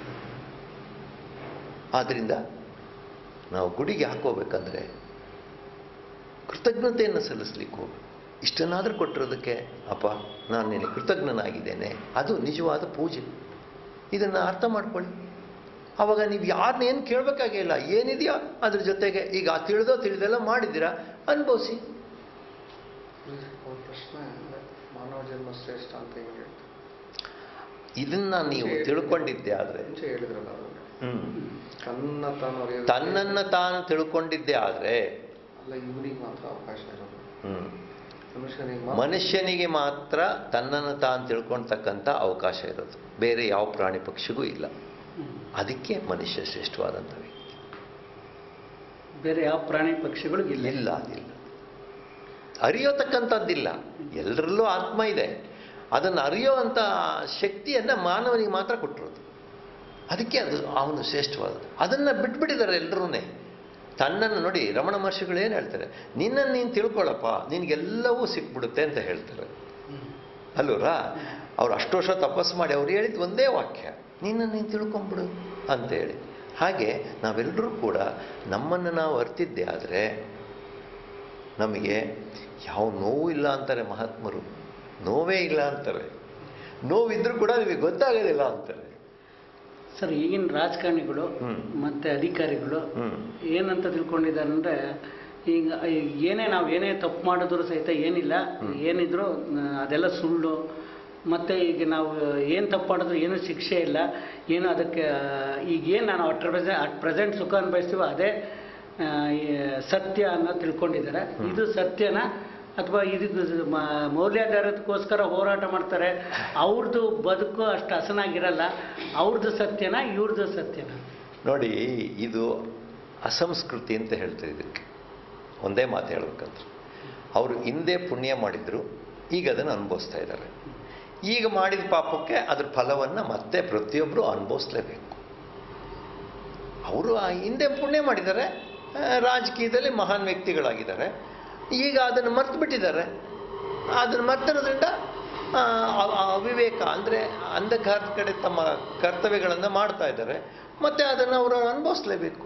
ಆದ್ದರಿಂದ ನಾವು ಗುಡಿಗೆ ಹಾಕೋಬೇಕಂದ್ರೆ ಕೃತಜ್ಞತೆಯನ್ನು ಸಲ್ಲಿಸ್ಲಿಕ್ಕೆ ಹೋಗು ಇಷ್ಟನ್ನಾದರೂ ಕೊಟ್ಟಿರೋದಕ್ಕೆ ಅಪ್ಪ ನಾನು ನಿನಗೆ ಕೃತಜ್ಞನಾಗಿದ್ದೇನೆ ಅದು ನಿಜವಾದ ಪೂಜೆ ಇದನ್ನು ಅರ್ಥ ಮಾಡ್ಕೊಳ್ಳಿ ಅವಾಗ ನೀವು ಯಾರನ್ನ ಏನು ಕೇಳಬೇಕಾಗಿಲ್ಲ ಏನಿದೆಯೋ ಅದ್ರ ಜೊತೆಗೆ ಈಗ ತಿಳಿದೋ ತಿಳಿದೆಲ್ಲ ಮಾಡಿದ್ದೀರಾ ಅನುಭವಿಸಿ ಒಂದು ಪ್ರಶ್ನೆ ಅಂದ್ರೆ ಮಾನವ ಜನ್ಮ ಶ್ರೇಷ್ಠ ಅಂತ ಹೆಂಗೆ ಹೇಳ್ತಾರೆ ಇದನ್ನ ನೀವು ತಿಳ್ಕೊಂಡಿದ್ದೆ ಆದರೆ ಮುಂಚೆ ಹೇಳಿದ್ರಲ್ಲ ಅದನ್ನ ಹ್ಮ್ ತನ್ನ ತಾನು ಅರಿಯೋದು ತನ್ನನ್ನು ತಾನು ತಿಳ್ಕೊಂಡಿದ್ದೆ ಆದರೆ ಅಲ್ಲ ಇವನಿಗೆ ಮಾತ್ರ ಅವಕಾಶ ಇರೋದು ಹ್ಮ್ ಮನುಷ್ಯನಿಗೆ ಮಾತ್ರ ತನ್ನನ್ನು ತಾನು ತಿಳ್ಕೊಳ್ತಕ್ಕಂಥ ಅವಕಾಶ ಇರೋದು ಬೇರೆ ಯಾವ ಪ್ರಾಣಿ ಪಕ್ಷಿಗೂ ಇಲ್ಲ ಅದಕ್ಕೆ ಮನುಷ್ಯ ಶ್ರೇಷ್ಠವಾದಂಥ ವ್ಯಕ್ತಿ ಬೇರೆ ಯಾವ ಪ್ರಾಣಿ ಪಕ್ಷಿಗಳಿಗಿಲ್ಲ ಇಲ್ಲ ಅದಿಲ್ಲ ಅರಿಯೋತಕ್ಕಂಥದ್ದಿಲ್ಲ ಎಲ್ಲರಲ್ಲೂ ಆತ್ಮ ಇದೆ ಅದನ್ನು ಅರಿಯೋವಂಥ ಶಕ್ತಿಯನ್ನು ಮಾನವನಿಗೆ ಮಾತ್ರ ಕೊಟ್ಟಿರೋದು ಅದಕ್ಕೆ ಅದು ಅವನು ಶ್ರೇಷ್ಠವಾದದ್ದು ಅದನ್ನು ಬಿಟ್ಬಿಟ್ಟಿದ್ದಾರೆ ಎಲ್ಲರೂ ತನ್ನನ್ನು ನೋಡಿ ರಮಣ ಮಹರ್ಷಿಗಳು ಏನು ಹೇಳ್ತಾರೆ ನಿನ್ನನ್ನು ನೀನು ತಿಳ್ಕೊಳ್ಳಪ್ಪ ನಿನಗೆಲ್ಲವೂ ಸಿಕ್ಬಿಡುತ್ತೆ ಅಂತ ಹೇಳ್ತಾರೆ ಅಲ್ವರಾ ಅವ್ರು ಅಷ್ಟು ವರ್ಷ ತಪಸ್ಸು ಮಾಡಿ ಅವ್ರು ಹೇಳಿದ್ದು ಒಂದೇ ವಾಕ್ಯ ನಿನ್ನನ್ನು ನೀನು ತಿಳ್ಕೊಂಬಿಡು ಅಂತೇಳಿ ಹಾಗೆ ನಾವೆಲ್ಲರೂ ಕೂಡ ನಮ್ಮನ್ನು ನಾವು ಅರ್ತಿದ್ದೆ ಆದರೆ ನಮಗೆ ಯಾವ ನೋವು ಇಲ್ಲ ಅಂತಾರೆ ಮಹಾತ್ಮರು ನೋವೇ ಇಲ್ಲ ಅಂತಾರೆ ನೋವಿದ್ರೂ ಕೂಡ ನಿಮಗೆ ಗೊತ್ತಾಗೋದಿಲ್ಲ ಅಂತಾರೆ ಸರ್ ಈಗಿನ ರಾಜಕಾರಣಿಗಳು ಹ್ಮ್. ಮತ್ತೆ ಅಧಿಕಾರಿಗಳು ಹ್ಮ್. ಏನಂತ ತಿಳ್ಕೊಂಡಿದ್ದಾರೆ ಅಂದ್ರೆ ಈಗ ಏನೇ ನಾವು ಏನೇ ತಪ್ಪು ಮಾಡಿದ್ರು ಸಹಿತ ಏನಿಲ್ಲ ಏನಿದ್ರು ಆ, ಅದೆಲ್ಲ ಸುಳ್ಳು ಮತ್ತೆ ಈಗ ನಾವು ಏನು ತಪ್ಪು ಮಾಡಿದ್ರು ಏನು ಶಿಕ್ಷೆ ಇಲ್ಲ ಏನು ಅದಕ್ಕೆ ಆ, ಈಗ ಏನು ನಾವು ಅಟ್ ಪ್ರೆಸೆಂಟ್ ಅಟ್ ಪ್ರೆಸೆಂಟ್ ಸುಖ ಅನುಭವಿಸ್ತೀವೋ ಅದೇ ಆ, ಈ ಸತ್ಯ ಅನ್ನೋ ತಿಳ್ಕೊಂಡಿದ್ದಾರೆ ಇದು ಸತ್ಯನ ಅಥವಾ ಇದು ಮ- ಮೌಲ್ಯಾಧಾರದಕ್ಕೋಸ್ಕರ ಹೋರಾಟ ಮಾಡ್ತಾರೆ ಅವ್ರದ್ದು ಬದುಕು ಅಷ್ಟು ಹಸನಾಗಿರಲ್ಲ ಅವ್ರದ್ದು ಸತ್ಯನ ಇವ್ರದ್ದು ಸತ್ಯನ ನೋಡಿ ಇದು ಅಸಂಸ್ಕೃತಿ ಅಂತ ಹೇಳ್ತಾರೆ ಇದಕ್ಕೆ ಒಂದೇ ಮಾತು ಹೇಳ್ಬೇಕಂದ್ರೆ ಅವರು ಹಿಂದೆ ಪುಣ್ಯ ಮಾಡಿದ್ರು ಈಗ ಅದನ್ನು ಅನುಭವಿಸ್ತಾ ಇದ್ದಾರೆ ಈಗ ಮಾಡಿದ ಪಾಪಕ್ಕೆ ಅದ್ರ ಫಲವನ್ನು ಮತ್ತೆ ಪ್ರತಿಯೊಬ್ಬರು ಅನುಭವಿಸ್ಲೇಬೇಕು ಅವರು ಆ ಹಿಂದೆ ಪುಣ್ಯ ಮಾಡಿದ್ದಾರೆ ಆ, ರಾಜಕೀಯದಲ್ಲಿ ಮಹಾನ್ ವ್ಯಕ್ತಿಗಳಾಗಿದ್ದಾರೆ ಈಗ ಅದನ್ನು ಮರ್ತು ಬಿಟ್ಟಿದ್ದಾರೆ ಅದನ್ನು ಮರ್ತಿರೋದ್ರಿಂದ ಆ, ಅ- ಆ ಅವಿವೇಕ ಅಂದರೆ ಅಂಧಕಾರದ ಕಡೆ ತಮ್ಮ ಕರ್ತವ್ಯಗಳನ್ನು ಮಾಡ್ತಾ ಇದ್ದಾರೆ ಮತ್ತೆ ಅದನ್ನು ಅವರು ಅನುಭವಿಸ್ಲೇಬೇಕು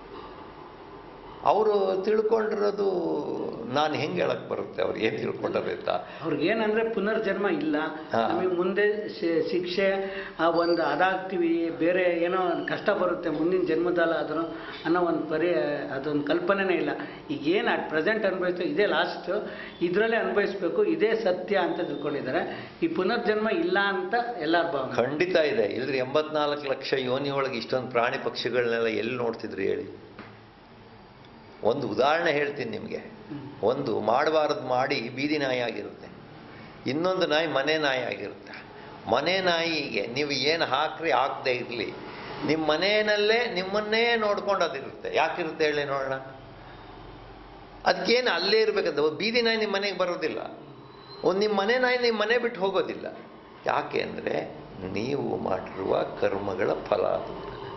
ಅವರು ತಿಳ್ಕೊಂಡಿರೋದು ನಾನು ಹೆಂಗೆ ಹೇಳಕ್ ಬರುತ್ತೆ ಅವ್ರು ಏನು ತಿಳ್ಕೊಂಡಾರೆ ಅಂತ ಅವ್ರಿಗೆ ಏನಂದ್ರೆ ಪುನರ್ಜನ್ಮ ಇಲ್ಲ ಹಾ. ನಮಗೆ ಮುಂದೆ ಶಿ- ಶಿಕ್ಷೆ ಆ ಒಂದು ಅದಾಗ್ತೀವಿ ಬೇರೆ ಏನೋ ಒಂದ್ ಕಷ್ಟ ಬರುತ್ತೆ ಮುಂದಿನ ಜನ್ಮದಲ್ಲ ಅದನ್ನು ಅನ್ನೋ ಒಂದು ಪರಿ ಅದೊಂದು ಕಲ್ಪನೆನೇ ಇಲ್ಲ ಈಗ ಏನು ಅಟ್ ಪ್ರೆಸೆಂಟ್ ಅನುಭವಿಸ್ತು ಇದೇ ಲಾಸ್ಟು ಇದರಲ್ಲೇ ಅನುಭವಿಸ್ಬೇಕು ಇದೇ ಸತ್ಯ ಅಂತ ತಿಳ್ಕೊಂಡಿದ್ದಾರೆ ಈ ಪುನರ್ಜನ್ಮ ಇಲ್ಲ ಅಂತ ಎಲ್ಲರ ಭಾವನೆ ಖಂಡಿತ ಇದೆ ಇಲ್ರಿ ಎಂಬತ್ನಾಲ್ಕು ಲಕ್ಷ ಯೋನಿ ಒಳಗೆ ಇಷ್ಟೊಂದು ಪ್ರಾಣಿ ಪಕ್ಷಿಗಳನ್ನೆಲ್ಲ ಎಲ್ಲಿ ನೋಡ್ತಿದ್ರಿ ಹೇಳಿ ಒಂದು ಉದಾಹರಣೆ ಹೇಳ್ತೀನಿ ನಿಮಗೆ ಒಂದು ಮಾಡಬಾರದು ಮಾಡಿ ಬೀದಿ ನಾಯಿ ಆಗಿರುತ್ತೆ ಇನ್ನೊಂದು ನಾಯಿ ಮನೆ ನಾಯಿ ಆಗಿರುತ್ತೆ ಮನೆ ನಾಯಿಗೆ ನೀವು ಏನು ಹಾಕ್ರಿ ಹಾಕದೇ ಇರಲಿ ನಿಮ್ಮ ಮನೆಯಲ್ಲೇ ನಿಮ್ಮನ್ನೇ ನೋಡ್ಕೊಂಡು ಅದಿರುತ್ತೆ ಯಾಕಿರುತ್ತೆ ಹೇಳಿ ನೋಡೋಣ ಅದಕ್ಕೇನು ಅಲ್ಲೇ ಇರಬೇಕಂತ ಬೀದಿ ನಾಯಿ ನಿಮ್ಮ ಮನೆಗೆ ಬರೋದಿಲ್ಲ ಒಂದು ನಿಮ್ಮ ಮನೆ ನಾಯಿ ನಿಮ್ಮ ಮನೆ ಬಿಟ್ಟು ಹೋಗೋದಿಲ್ಲ ಯಾಕೆ ಅಂದರೆ ನೀವು ಮಾಡಿರುವ ಕರ್ಮಗಳ ಫಲ ಅದು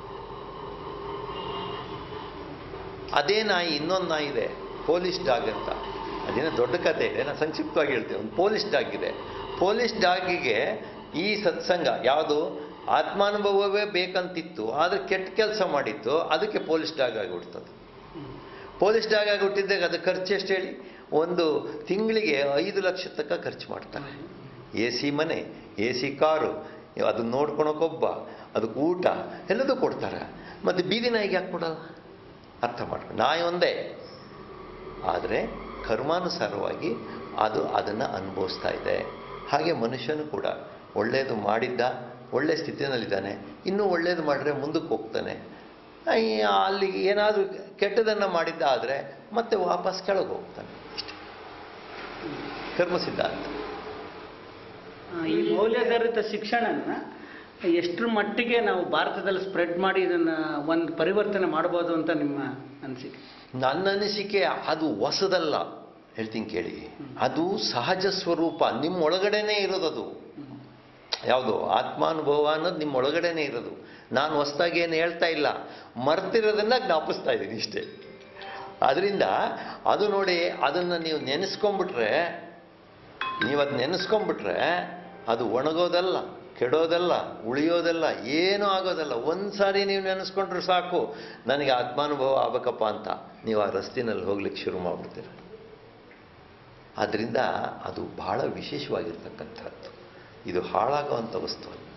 ಅದೇ ನಾಯಿ ಇನ್ನೊಂದು ನಾಯಿ ಇದೆ ಪೊಲೀಸ್ ಡಾಗ್ ಅಂತ ಅದೇನೋ ದೊಡ್ಡ ಕತೆ ಇದೆ ನಾನು ಸಂಕ್ಷಿಪ್ತವಾಗಿ ಹೇಳ್ತೇನೆ ಒಂದು ಪೊಲೀಸ್ ಡಾಗ್ ಇದೆ ಪೊಲೀಸ್ ಡಾಗಿಗೆ ಈ ಸತ್ಸಂಗ ಯಾವುದು ಆತ್ಮಾನುಭವವೇ ಬೇಕಂತಿತ್ತು ಆದರೆ ಕೆಟ್ಟ ಕೆಲಸ ಮಾಡಿತ್ತು ಅದಕ್ಕೆ ಪೊಲೀಸ್ ಡಾಗ್ ಆಗಿ ಹುಡ್ತದೆ ಪೊಲೀಸ್ ಡಾಗ್ ಆಗಿ ಹುಟ್ಟಿದ್ದಾಗ ಅದು ಖರ್ಚು ಎಷ್ಟು ಹೇಳಿ ಒಂದು ತಿಂಗಳಿಗೆ ಐದು ಲಕ್ಷ ತನಕ ಖರ್ಚು ಮಾಡ್ತಾನೆ ಎ ಸಿ ಮನೆ ಎ ಸಿ ಕಾರು ಅದನ್ನ ನೋಡ್ಕೊಳಕ್ಕೊಬ್ಬ ಅದಕ್ಕೆ ಊಟ ಎಲ್ಲದೂ ಕೊಡ್ತಾರೆ ಮತ್ತು ಬೀದಿ ನಾಯಿಗೆ ಯಾಕೆ ಕೊಡಲ್ಲ ಅರ್ಥ ಮಾಡ್ಕೊಂಡು ನಾಯಿ ಒಂದೇ ಆದರೆ ಕರ್ಮಾನುಸಾರವಾಗಿ ಅದು ಅದನ್ನು ಅನುಭವಿಸ್ತಾ ಇದೆ ಹಾಗೆ ಮನುಷ್ಯನು ಕೂಡ ಒಳ್ಳೆಯದು ಮಾಡಿದ್ದ ಒಳ್ಳೆ ಸ್ಥಿತಿನಲ್ಲಿದ್ದಾನೆ ಇನ್ನೂ ಒಳ್ಳೆಯದು ಮಾಡಿದ್ರೆ ಮುಂದಕ್ಕೆ ಹೋಗ್ತಾನೆ ಐ, ಅಲ್ಲಿಗೆ ಏನಾದರೂ ಕೆಟ್ಟದನ್ನು ಮಾಡಿದ್ದ ಆದರೆ ಮತ್ತೆ ವಾಪಸ್ ಕೆಳಗೆ ಹೋಗ್ತಾನೆ ಇಷ್ಟೇ ಕರ್ಮ ಸಿದ್ಧಾಂತ ಆ, ಈ ಮೌಲ್ಯಾಧಾರಿತ ಶಿಕ್ಷಣನ ಎಷ್ಟರ ಮಟ್ಟಿಗೆ ನಾವು ಭಾರತದಲ್ಲಿ ಸ್ಪ್ರೆಡ್ ಮಾಡಿ ಇದನ್ನ ಒಂದು ಪರಿವರ್ತನೆ ಮಾಡ್ಬೋದು ಅಂತ ನಿಮ್ಮ ಅನಿಸಿಕೆ ನನ್ನ ಅನಿಸಿಕೆ ಅದು ಹೊಸದಲ್ಲ ಹೇಳ್ತೀನಿ ಕೇಳಿ ಅದು ಸಹಜ ಸ್ವರೂಪ ನಿಮ್ಮ ಒಳಗಡೆನೇ ಇರೋದದು ಯಾವುದು ಆತ್ಮಾನುಭವ ಅನ್ನೋದು ನಿಮ್ಮ ಒಳಗಡೆನೇ ಇರೋದು ನಾನು ಹೊಸ್ದಾಗಿ ಏನು ಹೇಳ್ತಾ ಇಲ್ಲ ಮರ್ತಿರೋದನ್ನ ಜ್ಞಾಪಿಸ್ತಾ ಇದ್ದೀನಿ ಇಷ್ಟೇ ಅದರಿಂದ ಅದು ನೋಡಿ ಅದನ್ನು ನೀವು ನೆನೆಸ್ಕೊಂಡ್ಬಿಟ್ರೆ ನೀವು ಅದು ನೆನೆಸ್ಕೊಂಡ್ಬಿಟ್ರೆ ಅದು ಒಣಗೋದಲ್ಲ ಕೆಡೋದಲ್ಲ ಉಳಿಯೋದಲ್ಲ ಏನೂ ಆಗೋದಲ್ಲ ಒಂದು ಸಾರಿ ನೀವು ನೆನೆಸ್ಕೊಂಡ್ರೆ ಸಾಕು ನನಗೆ ಆತ್ಮಾನುಭವ ಆಗ್ಬೇಕಪ್ಪ ಅಂತ ನೀವು ಆ ರಸ್ತಿನಲ್ಲಿ ಹೋಗ್ಲಿಕ್ಕೆ ಶುರು ಮಾಡಿಬಿಡ್ತೀರ ಆದ್ದರಿಂದ ಅದು ಬಹಳ ವಿಶೇಷವಾಗಿರ್ತಕ್ಕಂಥದ್ದು ಇದು ಹಾಳಾಗುವಂಥ ವಸ್ತು ಅಲ್ಲ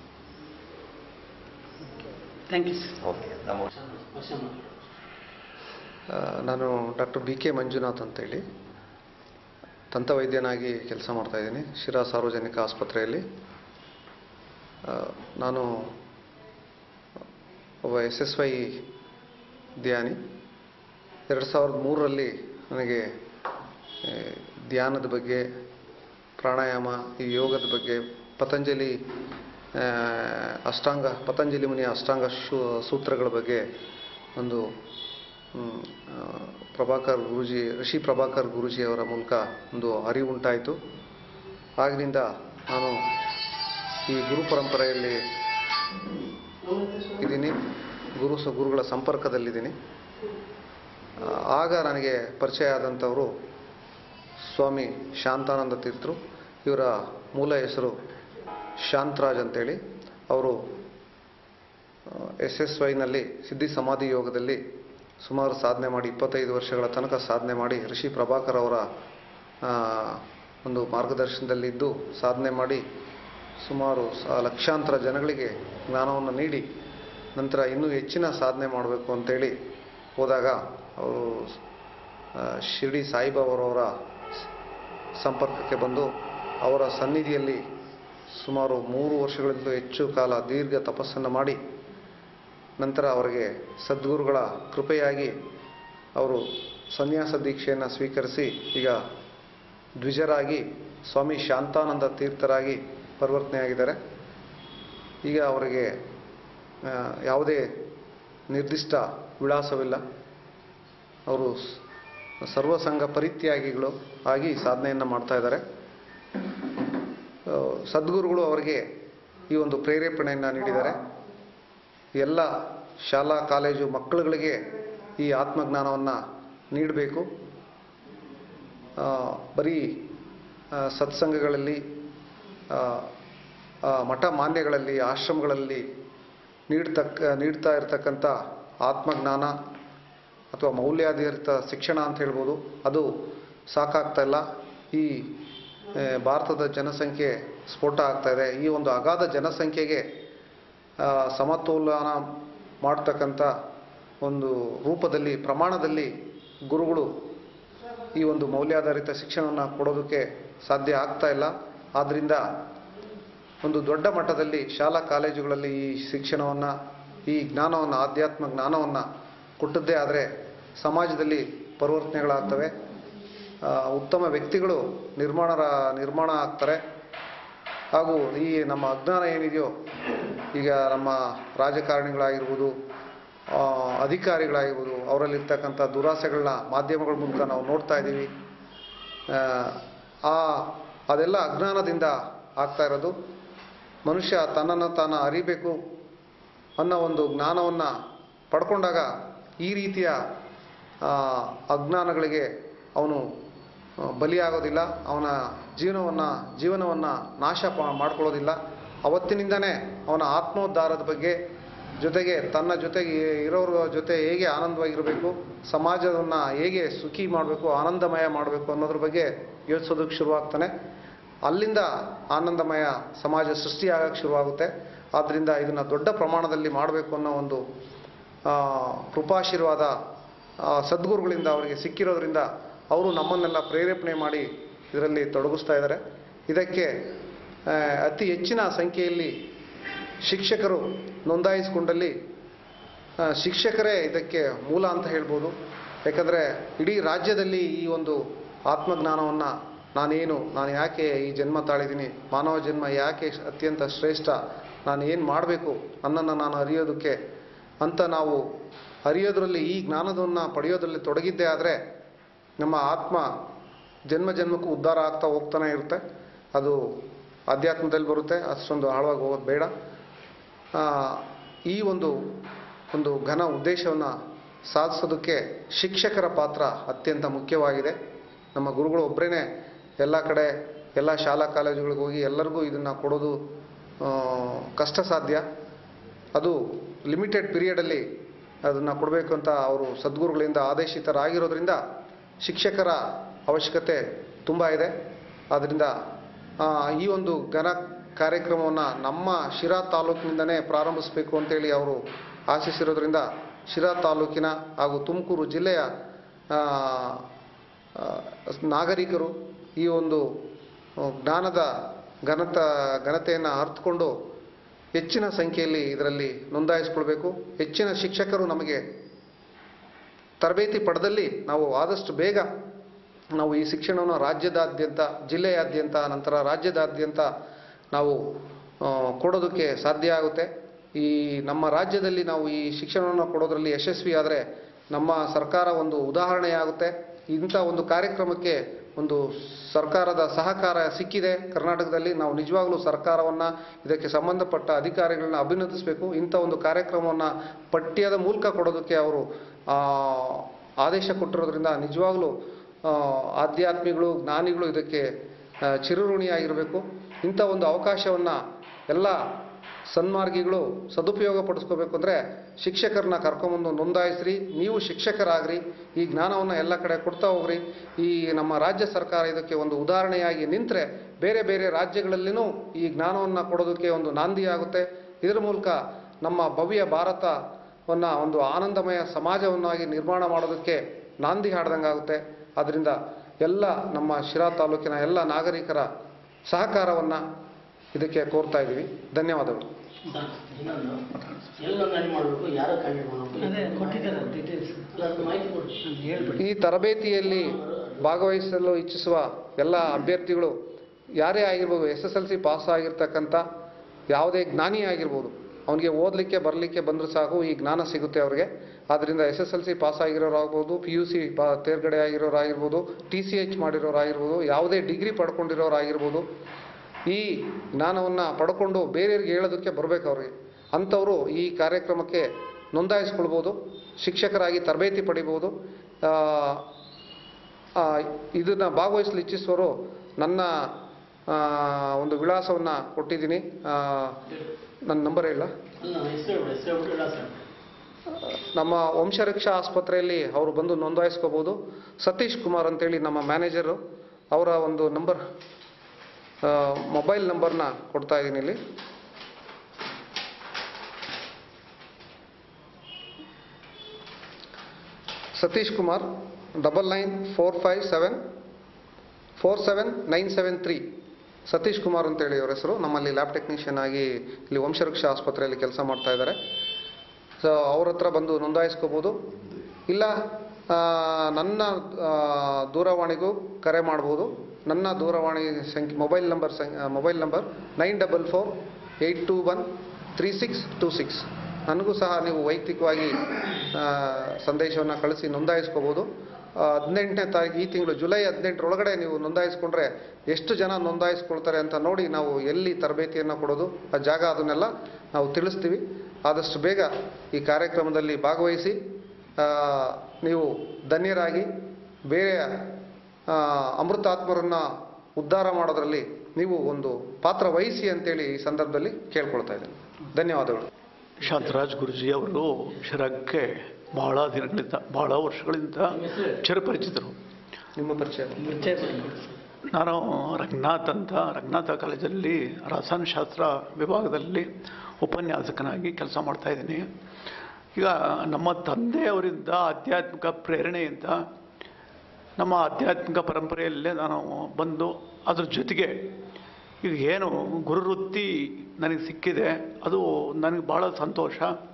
ಥ್ಯಾಂಕ್ ಯು ಸರ್ ಓಕೆ ನಮ್ಮ ಆ, ನಾನು ಡಾಕ್ಟರ್ ಬಿ ಕೆ ಮಂಜುನಾಥ್ ಅಂತೇಳಿ ದಂತವೈದ್ಯನಾಗಿ ಕೆಲಸ ಮಾಡ್ತಾಯಿದ್ದೀನಿ ಶಿರಾ ಸಾರ್ವಜನಿಕ ಆಸ್ಪತ್ರೆಯಲ್ಲಿ ಆ, ನಾನು ಒಬ್ಬ ಎಸ್ ಎಸ್ ವೈ ಧ್ಯಾನಿ ಎರಡು ಸಾವಿರದ ಮೂರರಲ್ಲಿ ನನಗೆ ಆ, ಧ್ಯಾನದ ಬಗ್ಗೆ ಪ್ರಾಣಾಯಾಮ ಈ ಯೋಗದ ಬಗ್ಗೆ ಪತಂಜಲಿ ಆ, ಅಷ್ಟಾಂಗ ಪತಂಜಲಿ ಮುನಿಯ ಅಷ್ಟಾಂಗ ಶೂ ಸೂತ್ರಗಳ ಬಗ್ಗೆ ಒಂದು ಮ್, ಆ, ಪ್ರಭಾಕರ್ ಗುರುಜಿ ಋಷಿ ಪ್ರಭಾಕರ್ ಗುರುಜಿಯವರ ಮೂಲಕ ಒಂದು ಅರಿವು ಉಂಟಾಯಿತು ಆಗಿನಿಂದ ನಾನು ಈ ಗುರು ಪರಂಪರೆಯಲ್ಲಿ ಇದ್ದೀನಿ ಗುರು ಸ ಗುರುಗಳ ಸಂಪರ್ಕದಲ್ಲಿದ್ದೀನಿ ಆ, ಆಗ ನನಗೆ ಪರಿಚಯ ಆದಂಥವರು ಸ್ವಾಮಿ ಶಾಂತಾನಂದ ತೀರ್ಥರು ಇವರ ಮೂಲ ಹೆಸರು ಶಾಂತರಾಜ್ ಅಂತೇಳಿ ಅವರು ಎಸ್ ಎಸ್ ವೈನಲ್ಲಿ ಸಿದ್ಧಿ ಸಮಾಧಿ ಯೋಗದಲ್ಲಿ ಸುಮಾರು ಸಾಧನೆ ಮಾಡಿ ಇಪ್ಪತ್ತೈದು ವರ್ಷಗಳ ತನಕ ಸಾಧನೆ ಮಾಡಿ ಋಷಿ ಪ್ರಭಾಕರ್ ಅವರ ಆ, ಒಂದು ಮಾರ್ಗದರ್ಶನದಲ್ಲಿದ್ದು ಸಾಧನೆ ಮಾಡಿ ಸುಮಾರು ಸ- ಲಕ್ಷಾಂತರ ಜನಗಳಿಗೆ ಜ್ಞಾನವನ್ನು ನೀಡಿ ನಂತರ ಇನ್ನೂ ಹೆಚ್ಚಿನ ಸಾಧನೆ ಮಾಡಬೇಕು ಅಂತೇಳಿ ಹೋದಾಗ ಅವರು ಆ, ಶಿರ್ಡಿ ಸಾಯಿಬಾಬರವರ ಸಂಪರ್ಕಕ್ಕೆ ಬಂದು ಅವರ ಸನ್ನಿಧಿಯಲ್ಲಿ ಸುಮಾರು ಮೂರು ವರ್ಷಗಳಿಂದ ಹೆಚ್ಚು ಕಾಲ ದೀರ್ಘ ತಪಸ್ಸನ್ನು ಮಾಡಿ ನಂತರ ಅವರಿಗೆ ಸದ್ಗುರುಗಳ ಕೃಪೆಯಾಗಿ ಅವರು ಸನ್ಯಾಸ ದೀಕ್ಷೆಯನ್ನು ಸ್ವೀಕರಿಸಿ ಈಗ ದ್ವಿಜರಾಗಿ ಸ್ವಾಮಿ ಶಾಂತಾನಂದ ತೀರ್ಥರಾಗಿ ಪರಿವರ್ತನೆಯಾಗಿದ್ದಾರೆ ಈಗ ಅವರಿಗೆ ಆ, ಯಾವುದೇ ನಿರ್ದಿಷ್ಟ ವಿಳಾಸವಿಲ್ಲ ಅವರು ಸ್- ಸರ್ವಸಂಘ ಪರಿತ್ಯಾಗಿಗಳು ಆಗಿ ಸಾಧನೆಯನ್ನು ಮಾಡ್ತಾ ಇದ್ದಾರೆ ಆ, ಸದ್ಗುರುಗಳು ಅವರಿಗೆ ಈ ಒಂದು ಪ್ರೇರೇಪಣೆಯನ್ನು ನೀಡಿದ್ದಾರೆ ಎಲ್ಲ ಶಾಲಾ ಕಾಲೇಜು ಮಕ್ಕಳುಗಳಿಗೆ ಈ ಆತ್ಮಜ್ಞಾನವನ್ನು ನೀಡಬೇಕು ಆ, ಬರೀ ಆ, ಸತ್ಸಂಗಗಳಲ್ಲಿ ಆ, ಆ, ಮಠ ಮಾನ್ಯಗಳಲ್ಲಿ ಆಶ್ರಮಗಳಲ್ಲಿ ನೀಡ್ತಕ್ಕ ನೀಡ್ತಾ ಇರತಕ್ಕಂಥ ಆತ್ಮಜ್ಞಾನ ಅಥವಾ ಮೌಲ್ಯಾಧಾರಿತ ಶಿಕ್ಷಣ ಅಂತ ಹೇಳ್ಬೋದು ಅದು ಸಾಕಾಗ್ತಾ ಇಲ್ಲ ಈ ಆ, ಭಾರತದ ಜನಸಂಖ್ಯೆ ಸ್ಫೋಟ ಆಗ್ತಾ ಇದೆ ಈ ಒಂದು ಅಗಾಧ ಜನಸಂಖ್ಯೆಗೆ ಆ, ಸಮತೋಲನ ಮಾಡ್ತಕ್ಕಂಥ ಒಂದು ರೂಪದಲ್ಲಿ ಪ್ರಮಾಣದಲ್ಲಿ ಗುರುಗಳು ಈ ಒಂದು ಮೌಲ್ಯಾಧಾರಿತ ಶಿಕ್ಷಣವನ್ನು ಕೊಡೋದಕ್ಕೆ ಸಾಧ್ಯ ಆಗ್ತಾ ಇಲ್ಲ ಆದ್ದರಿಂದ ಒಂದು ದೊಡ್ಡ ಮಟ್ಟದಲ್ಲಿ ಶಾಲಾ ಕಾಲೇಜುಗಳಲ್ಲಿ ಈ ಶಿಕ್ಷಣವನ್ನು ಈ ಜ್ಞಾನವನ್ನು ಆಧ್ಯಾತ್ಮ ಜ್ಞಾನವನ್ನು ಕೊಟ್ಟದ್ದೇ ಆದರೆ ಸಮಾಜದಲ್ಲಿ ಪರಿವರ್ತನೆಗಳಾಗ್ತವೆ ಆ, ಉತ್ತಮ ವ್ಯಕ್ತಿಗಳು ನಿರ್ಮಾಣ ನಿರ್ಮಾಣ ಆಗ್ತಾರೆ ಹಾಗೂ ಈ ನಮ್ಮ ಅಜ್ಞಾನ ಏನಿದೆಯೋ ಈಗ ನಮ್ಮ ರಾಜಕಾರಣಿಗಳಾಗಿರ್ಬೋದು ಆ, ಅಧಿಕಾರಿಗಳಾಗಿರ್ಬೋದು ಅವರಲ್ಲಿರ್ತಕ್ಕಂಥ ದುರಾಸೆಗಳನ್ನ ಮಾಧ್ಯಮಗಳ ಮೂಲಕ ನಾವು ನೋಡ್ತಾ ಇದ್ದೀವಿ ಆ, ಆ ಅದೆಲ್ಲ ಅಜ್ಞಾನದಿಂದ ಆಗ್ತಾ ಇರೋದು ಮನುಷ್ಯ ತನ್ನನ್ನು ತಾನು ಅರಿಬೇಕು ಅನ್ನೋ ಒಂದು ಜ್ಞಾನವನ್ನು ಪಡ್ಕೊಂಡಾಗ ಈ ರೀತಿಯ ಆ, ಅಜ್ಞಾನಗಳಿಗೆ ಅವನು ಆ, ಬಲಿಯಾಗೋದಿಲ್ಲ ಅವನ ಜೀವನವನ್ನು ಜೀವನವನ್ನು ನಾಶ ಪ- ಮಾಡ್ಕೊಳ್ಳೋದಿಲ್ಲ ಅವತ್ತಿನಿಂದನೇ ಅವನ ಆತ್ಮೋದ್ಧಾರದ ಬಗ್ಗೆ ಜೊತೆಗೆ ತನ್ನ ಜೊತೆಗೆ ಇರೋರ ಜೊತೆ ಹೇಗೆ ಆನಂದವಾಗಿರಬೇಕು ಸಮಾಜವನ್ನು ಹೇಗೆ ಸುಖಿ ಮಾಡಬೇಕು ಆನಂದಮಯ ಮಾಡಬೇಕು ಅನ್ನೋದ್ರ ಬಗ್ಗೆ ಯೋಚಿಸೋದಕ್ಕೆ ಶುರುವಾಗ್ತಾನೆ ಅಲ್ಲಿಂದ ಆನಂದಮಯ ಸಮಾಜ ಸೃಷ್ಟಿಯಾಗಕ್ಕೆ ಶುರುವಾಗುತ್ತೆ ಆದ್ದರಿಂದ ಇದನ್ನು ದೊಡ್ಡ ಪ್ರಮಾಣದಲ್ಲಿ ಮಾಡಬೇಕು ಅನ್ನೋ ಒಂದು ಆ, ಕೃಪಾಶೀರ್ವಾದ ಆ, ಸದ್ಗುರುಗಳಿಂದ ಅವರಿಗೆ ಸಿಕ್ಕಿರೋದ್ರಿಂದ ಅವರು ನಮ್ಮನ್ನೆಲ್ಲ ಪ್ರೇರೇಪಣೆ ಮಾಡಿ ಇದರಲ್ಲಿ ತೊಡಗಿಸ್ತಾ ಇದ್ದಾರೆ ಇದಕ್ಕೆ ಆ, ಅತಿ ಹೆಚ್ಚಿನ ಸಂಖ್ಯೆಯಲ್ಲಿ ಶಿಕ್ಷಕರು ನೋಂದಾಯಿಸಿಕೊಂಡಲ್ಲಿ ಆ, ಶಿಕ್ಷಕರೇ ಇದಕ್ಕೆ ಮೂಲ ಅಂತ ಹೇಳ್ಬೋದು ಯಾಕಂದರೆ ಇಡೀ ರಾಜ್ಯದಲ್ಲಿ ಈ ಒಂದು ಆತ್ಮಜ್ಞಾನವನ್ನು ನಾನೇನು ನಾನು ಯಾಕೆ ಈ ಜನ್ಮ ತಾಳಿದ್ದೀನಿ ಮಾನವ ಜನ್ಮ ಯಾಕೆ ಅತ್ಯಂತ ಶ್ರೇಷ್ಠ ನಾನು ಏನು ಮಾಡಬೇಕು ನನ್ನನ್ನು ನಾನು ಅರಿಯೋದಕ್ಕೆ ಅಂತ ನಾವು ಅರಿಯೋದ್ರಲ್ಲಿ ಈ ಜ್ಞಾನವನ್ನು ಪಡೆಯೋದ್ರಲ್ಲಿ ತೊಡಗಿದ್ದೇ ಆದರೆ ನಮ್ಮ ಆತ್ಮ ಜನ್ಮ ಜನ್ಮಕ್ಕೂ ಉದ್ಧಾರ ಆಗ್ತಾ ಹೋಗ್ತಾನೆ ಇರುತ್ತೆ ಅದು ಆಧ್ಯಾತ್ಮದಲ್ಲಿ ಬರುತ್ತೆ ಅಷ್ಟೊಂದು ಆಳವಾಗಿ ಹೋಗೋದು ಬೇಡ ಆ, ಈ ಒಂದು ಒಂದು ಘನ ಉದ್ದೇಶವನ್ನು ಸಾಧಿಸೋದಕ್ಕೆ ಶಿಕ್ಷಕರ ಪಾತ್ರ ಅತ್ಯಂತ ಮುಖ್ಯವಾಗಿದೆ ನಮ್ಮ ಗುರುಗಳು ಒಬ್ಬರೇ ಎಲ್ಲ ಕಡೆ ಎಲ್ಲ ಶಾಲಾ ಕಾಲೇಜುಗಳಿಗೆ ಹೋಗಿ ಎಲ್ಲರಿಗೂ ಇದನ್ನು ಕೊಡೋದು ಆ, ಕಷ್ಟ ಸಾಧ್ಯ ಅದು ಲಿಮಿಟೆಡ್ ಪೀರಿಯಡಲ್ಲಿ ಅದನ್ನು ಕೊಡಬೇಕು ಅಂತ ಅವರು ಸದ್ಗುರುಗಳಿಂದ ಆದೇಶಿತರಾಗಿರೋದ್ರಿಂದ ಶಿಕ್ಷಕರ ಅವಶ್ಯಕತೆ ತುಂಬ ಇದೆ ಆದ್ದರಿಂದ ಆ, ಈ ಒಂದು ಘನ ಕಾರ್ಯಕ್ರಮವನ್ನು ನಮ್ಮ ಶಿರಾ ತಾಲೂಕಿನಿಂದನೇ ಪ್ರಾರಂಭಿಸಬೇಕು ಅಂತೇಳಿ ಅವರು ಆಶಿಸಿರೋದ್ರಿಂದ ಶಿರಾ ತಾಲೂಕಿನ ಹಾಗೂ ತುಮಕೂರು ಜಿಲ್ಲೆಯ ಆ, ಆ, ನಾಗರಿಕರು ಈ ಒಂದು ಆ, ಜ್ಞಾನದ ಘನತ ಘನತೆಯನ್ನು ಅರ್ಥಕೊಂಡು ಹೆಚ್ಚಿನ ಸಂಖ್ಯೆಯಲ್ಲಿ ಇದರಲ್ಲಿ ನೋಂದಾಯಿಸ್ಕೊಳ್ಬೇಕು ಹೆಚ್ಚಿನ ಶಿಕ್ಷಕರು ನಮಗೆ ತರಬೇತಿ ಪಡೆದಲ್ಲಿ ನಾವು ಆದಷ್ಟು ಬೇಗ ನಾವು ಈ ಶಿಕ್ಷಣವನ್ನು ರಾಜ್ಯದಾದ್ಯಂತ ಜಿಲ್ಲೆಯಾದ್ಯಂತ ನಂತರ ರಾಜ್ಯದಾದ್ಯಂತ ನಾವು ಆ, ಕೊಡೋದಕ್ಕೆ ಸಾಧ್ಯ ಆಗುತ್ತೆ ಈ ನಮ್ಮ ರಾಜ್ಯದಲ್ಲಿ ನಾವು ಈ ಶಿಕ್ಷಣವನ್ನು ಕೊಡೋದ್ರಲ್ಲಿ ಯಶಸ್ವಿ ಆದರೆ ನಮ್ಮ ಸರ್ಕಾರ ಒಂದು ಉದಾಹರಣೆಯಾಗುತ್ತೆ ಇಂಥ ಒಂದು ಕಾರ್ಯಕ್ರಮಕ್ಕೆ ಒಂದು ಸರ್ಕಾರದ ಸಹಕಾರ ಸಿಕ್ಕಿದೆ ಕರ್ನಾಟಕದಲ್ಲಿ ನಾವು ನಿಜವಾಗ್ಲೂ ಸರ್ಕಾರವನ್ನು ಇದಕ್ಕೆ ಸಂಬಂಧಪಟ್ಟ ಅಧಿಕಾರಿಗಳನ್ನ ಅಭಿನಂದಿಸಬೇಕು ಇಂಥ ಒಂದು ಕಾರ್ಯಕ್ರಮವನ್ನು ಪಠ್ಯದ ಮೂಲಕ ಕೊಡೋದಕ್ಕೆ ಅವರು ಆ, ಆದೇಶ ಕೊಟ್ಟಿರೋದ್ರಿಂದ ನಿಜವಾಗ್ಲೂ ಆ, ಆಧ್ಯಾತ್ಮಿಗಳು ಜ್ಞಾನಿಗಳು ಇದಕ್ಕೆ ಆ, ಚಿರಋಣಿಯಾಗಿರಬೇಕು ಇಂಥ ಒಂದು ಅವಕಾಶವನ್ನು ಎಲ್ಲ ಸನ್ಮಾರ್ಗಿಗಳು ಸದುಪಯೋಗ ಪಡಿಸ್ಕೋಬೇಕು ಅಂದರೆ ಶಿಕ್ಷಕರನ್ನ ಕರ್ಕೊಂಬಂದು ನೋಂದಾಯಿಸ್ರಿ ನೀವು ಶಿಕ್ಷಕರಾಗ್ರಿ ಈ ಜ್ಞಾನವನ್ನು ಎಲ್ಲ ಕಡೆ ಕೊಡ್ತಾ ಹೋಗ್ರಿ ಈ ನಮ್ಮ ರಾಜ್ಯ ಸರ್ಕಾರ ಇದಕ್ಕೆ ಒಂದು ಉದಾಹರಣೆಯಾಗಿ ನಿಂತರೆ ಬೇರೆ ಬೇರೆ ರಾಜ್ಯಗಳಲ್ಲಿನೂ ಈ ಜ್ಞಾನವನ್ನು ಕೊಡೋದಕ್ಕೆ ಒಂದು ನಾಂದಿಯಾಗುತ್ತೆ ಇದರ ಮೂಲಕ ನಮ್ಮ ಭವ್ಯ ಭಾರತವನ್ನು ಒಂದು ಆನಂದಮಯ ಸಮಾಜವನ್ನಾಗಿ ನಿರ್ಮಾಣ ಮಾಡೋದಕ್ಕೆ ನಾಂದಿ ಹಾಡ್ದಂಗಾಗುತ್ತೆ ಆದ್ದರಿಂದ ಎಲ್ಲ ನಮ್ಮ ಶಿರಾ ತಾಲೂಕಿನ ಎಲ್ಲ ನಾಗರಿಕರ ಸಹಕಾರವನ್ನು ಇದಕ್ಕೆ ಕೋರ್ತಾ ಇದ್ದೀವಿ ಧನ್ಯವಾದಗಳು ಇನ್ನೊಂದು ಎಲ್ಲ ನೋಂದಣಿ ಮಾಡಬೇಕು ಯಾರು ಕ್ಯಾಂಡಿಡೇಟ್ ಮಾಡಬೇಕು ಅದೇ ಕೊಟ್ಟಿದ್ದಾರೆ ಡೀಟೇಲ್ಸ್ ಅಲ್ಲ, ಅದು ಮಾಹಿತಿ ಕೊಡಿ ಹೇಳ್ಬಿಡಿ ಈ ತರಬೇತಿಯಲ್ಲಿ ಭಾಗವಹಿಸಲು ಇಚ್ಛಿಸುವ ಎಲ್ಲ ಅಭ್ಯರ್ಥಿಗಳು ಯಾರೇ ಆಗಿರ್ಬೋದು S S L C pass ಆಗಿರ್ತಕ್ಕಂಥ ಯಾವುದೇ ಜ್ಞಾನಿ ಆಗಿರ್ಬೋದು ಅವನಿಗೆ ಓದಲಿಕ್ಕೆ ಬರಲಿಕ್ಕೆ ಬಂದರೂ ಸಾಕು ಈ ಜ್ಞಾನ ಸಿಗುತ್ತೆ ಅವ್ರಿಗೆ ಆದ್ದರಿಂದ S S L C pass ಆಗಿರೋರಾಗ್ಬೋದು ಪಿ ಯು ಸಿ ಪಾ ತೇರ್ಗಡೆ ಆಗಿರೋರಾಗಿರ್ಬೋದು ಟಿ ಸಿ ಎಚ್ ಮಾಡಿರೋರಾಗಿರ್ಬೋದು ಯಾವುದೇ ಡಿಗ್ರಿ ಪಡ್ಕೊಂಡಿರೋರಾಗಿರ್ಬೋದು ಈ ಜ್ಞಾನವನ್ನು ಪಡ್ಕೊಂಡು ಬೇರೆಯವ್ರಿಗೆ ಹೇಳೋದಕ್ಕೆ ಬರಬೇಕು ಅವ್ರಿಗೆ ಅಂಥವರು ಈ ಕಾರ್ಯಕ್ರಮಕ್ಕೆ ನೋಂದಾಯಿಸ್ಕೊಳ್ಬೋದು ಶಿಕ್ಷಕರಾಗಿ ತರಬೇತಿ ಪಡಿಬೋದು ಆ, ಆ, ಇದನ್ನ ಭಾಗವಹಿಸಲು ಇಚ್ಛಿಸುವವರು ನನ್ನ ಆ, ಒಂದು ವಿಳಾಸವನ್ನು ಕೊಟ್ಟಿದ್ದೀನಿ ಆ, ನನ್ನ ನಂಬರ್ ಹೇಳ ಅಲ್ಲ ಹೆಸರು ಹೇಳ್ಬಿಡಿ ಹೆಸರು ಹೇಳ್ಬಿಟ್ಟು ವಿಳಾಸ ಹೇಳಿ. ನಮ್ಮ ವಂಶರಕ್ಷಾ ಆಸ್ಪತ್ರೆಯಲ್ಲಿ ಅವರು ಬಂದು ನೋಂದಾಯಿಸ್ಕೋಬೋದು ಸತೀಶ್ ಕುಮಾರ್ ಅಂತೇಳಿ ನಮ್ಮ ಮ್ಯಾನೇಜರು ಅವರ ಒಂದು ನಂಬರ್ ಮೊಬೈಲ್ ನಂಬರ್ನ ಕೊಡ್ತಾ ಇದ್ದೀನಿ ಇಲ್ಲಿ Satish Kumar double nine four five seven four seven nine seven three Satish Kumar ಅಂತೇಳಿ ಅವ್ರ ಹೆಸರು ನಮ್ಮಲ್ಲಿ ಲ್ಯಾಬ್ ಟೆಕ್ನಿಷಿಯನ್ ಆಗಿ ಇಲ್ಲಿ ವಂಶರಕ್ಷಾ ಆಸ್ಪತ್ರೆಯಲ್ಲಿ ಕೆಲಸ ಮಾಡ್ತಾ ಇದ್ದಾರೆ ಸೊ ಅವ್ರ ಹತ್ರ ಬಂದು ನೋಂದಾಯಿಸ್ಕೋಬೋದು ಇಲ್ಲ ಆ, ನನ್ನ ಆ, ದೂರವಾಣಿಗೂ ಕರೆ ಮಾಡ್ಬೋದು ನನ್ನ ದೂರವಾಣಿ ಸಂಖ್ಯೆ ಮೊಬೈಲ್ ನಂಬರ್ ಸಂ mobile number nine double four eight two one three six two six ನನಗೂ ಸಹ ನೀವು ವೈಯಕ್ತಿಕವಾಗಿ ಆ, ಸಂದೇಶವನ್ನು ಕಳಿಸಿ ನೋಂದಾಯಿಸ್ಕೋಬೋದು ಹದಿನೆಂಟನೇ ತಾರೀಕು ಈ ತಿಂಗಳು ಜುಲೈ ಹದಿನೆಂಟರೊಳಗಡೆ ನೀವು ನೋಂದಾಯಿಸ್ಕೊಂಡ್ರೆ ಎಷ್ಟು ಜನ ನೋಂದಾಯಿಸ್ಕೊಳ್ತಾರೆ ಅಂತ ನೋಡಿ ನಾವು ಎಲ್ಲಿ ತರಬೇತಿಯನ್ನು ಕೊಡೋದು ಆ ಜಾಗ ಅದನ್ನೆಲ್ಲ ನಾವು ತಿಳಿಸ್ತೀವಿ ಆದಷ್ಟು ಬೇಗ ಈ ಕಾರ್ಯಕ್ರಮದಲ್ಲಿ ಭಾಗವಹಿಸಿ ಆ, ನೀವು ಧನ್ಯರಾಗಿ ಬೇರೆ ಆ, ಅಮೃತಾತ್ಮರನ್ನು ಉದ್ಧಾರ ಮಾಡೋದರಲ್ಲಿ ನೀವು ಒಂದು ಪಾತ್ರ ವಹಿಸಿ ಅಂತೇಳಿ ಈ ಸಂದರ್ಭದಲ್ಲಿ ಕೇಳ್ಕೊಳ್ತಾ ಇದ್ದೇನೆ ಧನ್ಯವಾದಗಳು ಶಾಂತರಾಜ್ ಗುರುಜಿ ಅವರು ಶಿರಾಕ್ಕೆ ಬಹಳ ದಿನಗಳಿಂದ ಬಹಳ ವರ್ಷಗಳಿಂದ ಚಿರಪರಿಚಿತರು ನಿಮ್ಮ ಪರಿಚಯ ಪರಿಚಯ ಮಾಡಿಕೊಡಿ. ನಾನು ರಂಗನಾಥ್ ಅಂತ ರಂಗನಾಥ ಕಾಲೇಜಲ್ಲಿ ರಸಾಯನಶಾಸ್ತ್ರ ವಿಭಾಗದಲ್ಲಿ ಉಪನ್ಯಾಸಕನಾಗಿ ಕೆಲಸ ಮಾಡ್ತಾ ಇದ್ದೀನಿ ಈಗ ನಮ್ಮ ತಂದೆಯವರಿಂದ ಆಧ್ಯಾತ್ಮಿಕ ಪ್ರೇರಣೆಯಿಂದ ನಮ್ಮ ಆಧ್ಯಾತ್ಮಿಕ ಪರಂಪರೆಯಲ್ಲೇ ನಾನು ಬಂದು ಅದ್ರ ಜೊತೆಗೆ ಈಗ ಏನು ಗುರುವೃತ್ತಿ ನನಗೆ ಸಿಕ್ಕಿದೆ ಅದು ನನಗೆ ಭಾಳ ಸಂತೋಷ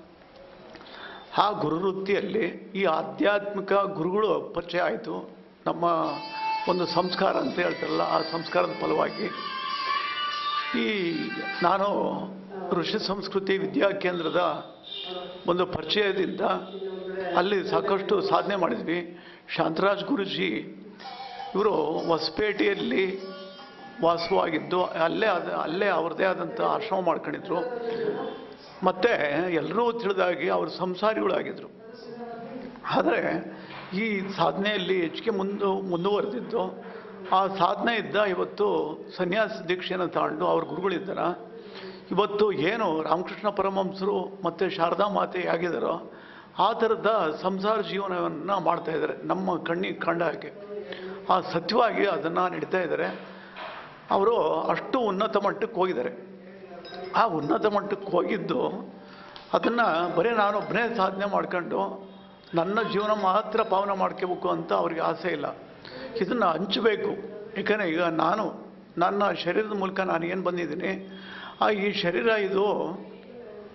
ಆ ಗುರುವೃತ್ತಿಯಲ್ಲಿ ಈ ಆಧ್ಯಾತ್ಮಿಕ ಗುರುಗಳು ಪರಿಚಯ ಆಯಿತು ನಮ್ಮ ಒಂದು ಸಂಸ್ಕಾರ ಅಂತ ಹೇಳ್ತಾರಲ್ಲ ಆ ಸಂಸ್ಕಾರದ ಫಲವಾಗಿ ಈ ನಾನು ಋಷಿ ಸಂಸ್ಕೃತಿ ವಿದ್ಯಾ ಕೇಂದ್ರದ ಒಂದು ಪರಿಚಯದಿಂದ ಅಲ್ಲಿ ಸಾಕಷ್ಟು ಸಾಧನೆ ಮಾಡಿದ್ವಿ ಶಾಂತರಾಜ್ ಗುರುಜಿ ಇವರು ಹೊಸಪೇಟೆಯಲ್ಲಿ ವಾಸವಾಗಿದ್ದು ಅಲ್ಲೇ ಅದ ಅಲ್ಲೇ ಅವ್ರದ್ದೇ ಆದಂಥ ಆಶ್ರಮ ಮಾಡ್ಕೊಂಡಿದ್ರು ಮತ್ತು ಎಲ್ಲರೂ ತಿಳಿದಾಗಿ ಅವರು ಸಂಸಾರಿಗಳಾಗಿದ್ದರು ಆದರೆ ಈ ಸಾಧನೆಯಲ್ಲಿ ಹೆಚ್ಚಿಗೆ ಮುಂದು ಮುಂದುವರೆದಿದ್ದು ಆ ಸಾಧನೆ ಇದ್ದ ಇವತ್ತು ಸನ್ಯಾಸ ದೀಕ್ಷೆಯನ್ನು ತಗೊಂಡು ಅವ್ರ ಗುರುಗಳಿದ್ದಾರ ಇವತ್ತು ಏನು ರಾಮಕೃಷ್ಣ ಪರಮಹಂಸರು ಮತ್ತು ಶಾರದಾ ಮಾತೆ ಆಗಿದ್ದಾರೋ ಆ ಥರದ ಸಂಸಾರ ಜೀವನವನ್ನು ಮಾಡ್ತಾ ಇದ್ದಾರೆ ನಮ್ಮ ಕಣ್ಣಿಗೆ ಕಂಡ ಹಾಗೆ ಆ ಸತ್ಯವಾಗಿ ಅದನ್ನು ನಡೀತಾ ಇದ್ದಾರೆ ಅವರು ಅಷ್ಟು ಉನ್ನತ ಮಟ್ಟಕ್ಕೆ ಹೋಗಿದ್ದಾರೆ ಆ ಉನ್ನತ ಮಟ್ಟಕ್ಕೆ ಹೋಗಿದ್ದು ಅದನ್ನು ಬರೀ ನಾನೊಬ್ಬನೇ ಸಾಧನೆ ಮಾಡ್ಕೊಂಡು ನನ್ನ ಜೀವನ ಮಾತ್ರ ಪಾವನ ಮಾಡ್ಕೋಬೇಕು ಅಂತ ಅವ್ರಿಗೆ ಆಸೆ ಇಲ್ಲ ಇದನ್ನು ಹಂಚಬೇಕು ಏಕೆಂದರೆ ಈಗ ನಾನು ನನ್ನ ಶರೀರದ ಮೂಲಕ ನಾನು ಏನು ಬಂದಿದ್ದೀನಿ ಆ ಈ ಶರೀರ ಇದು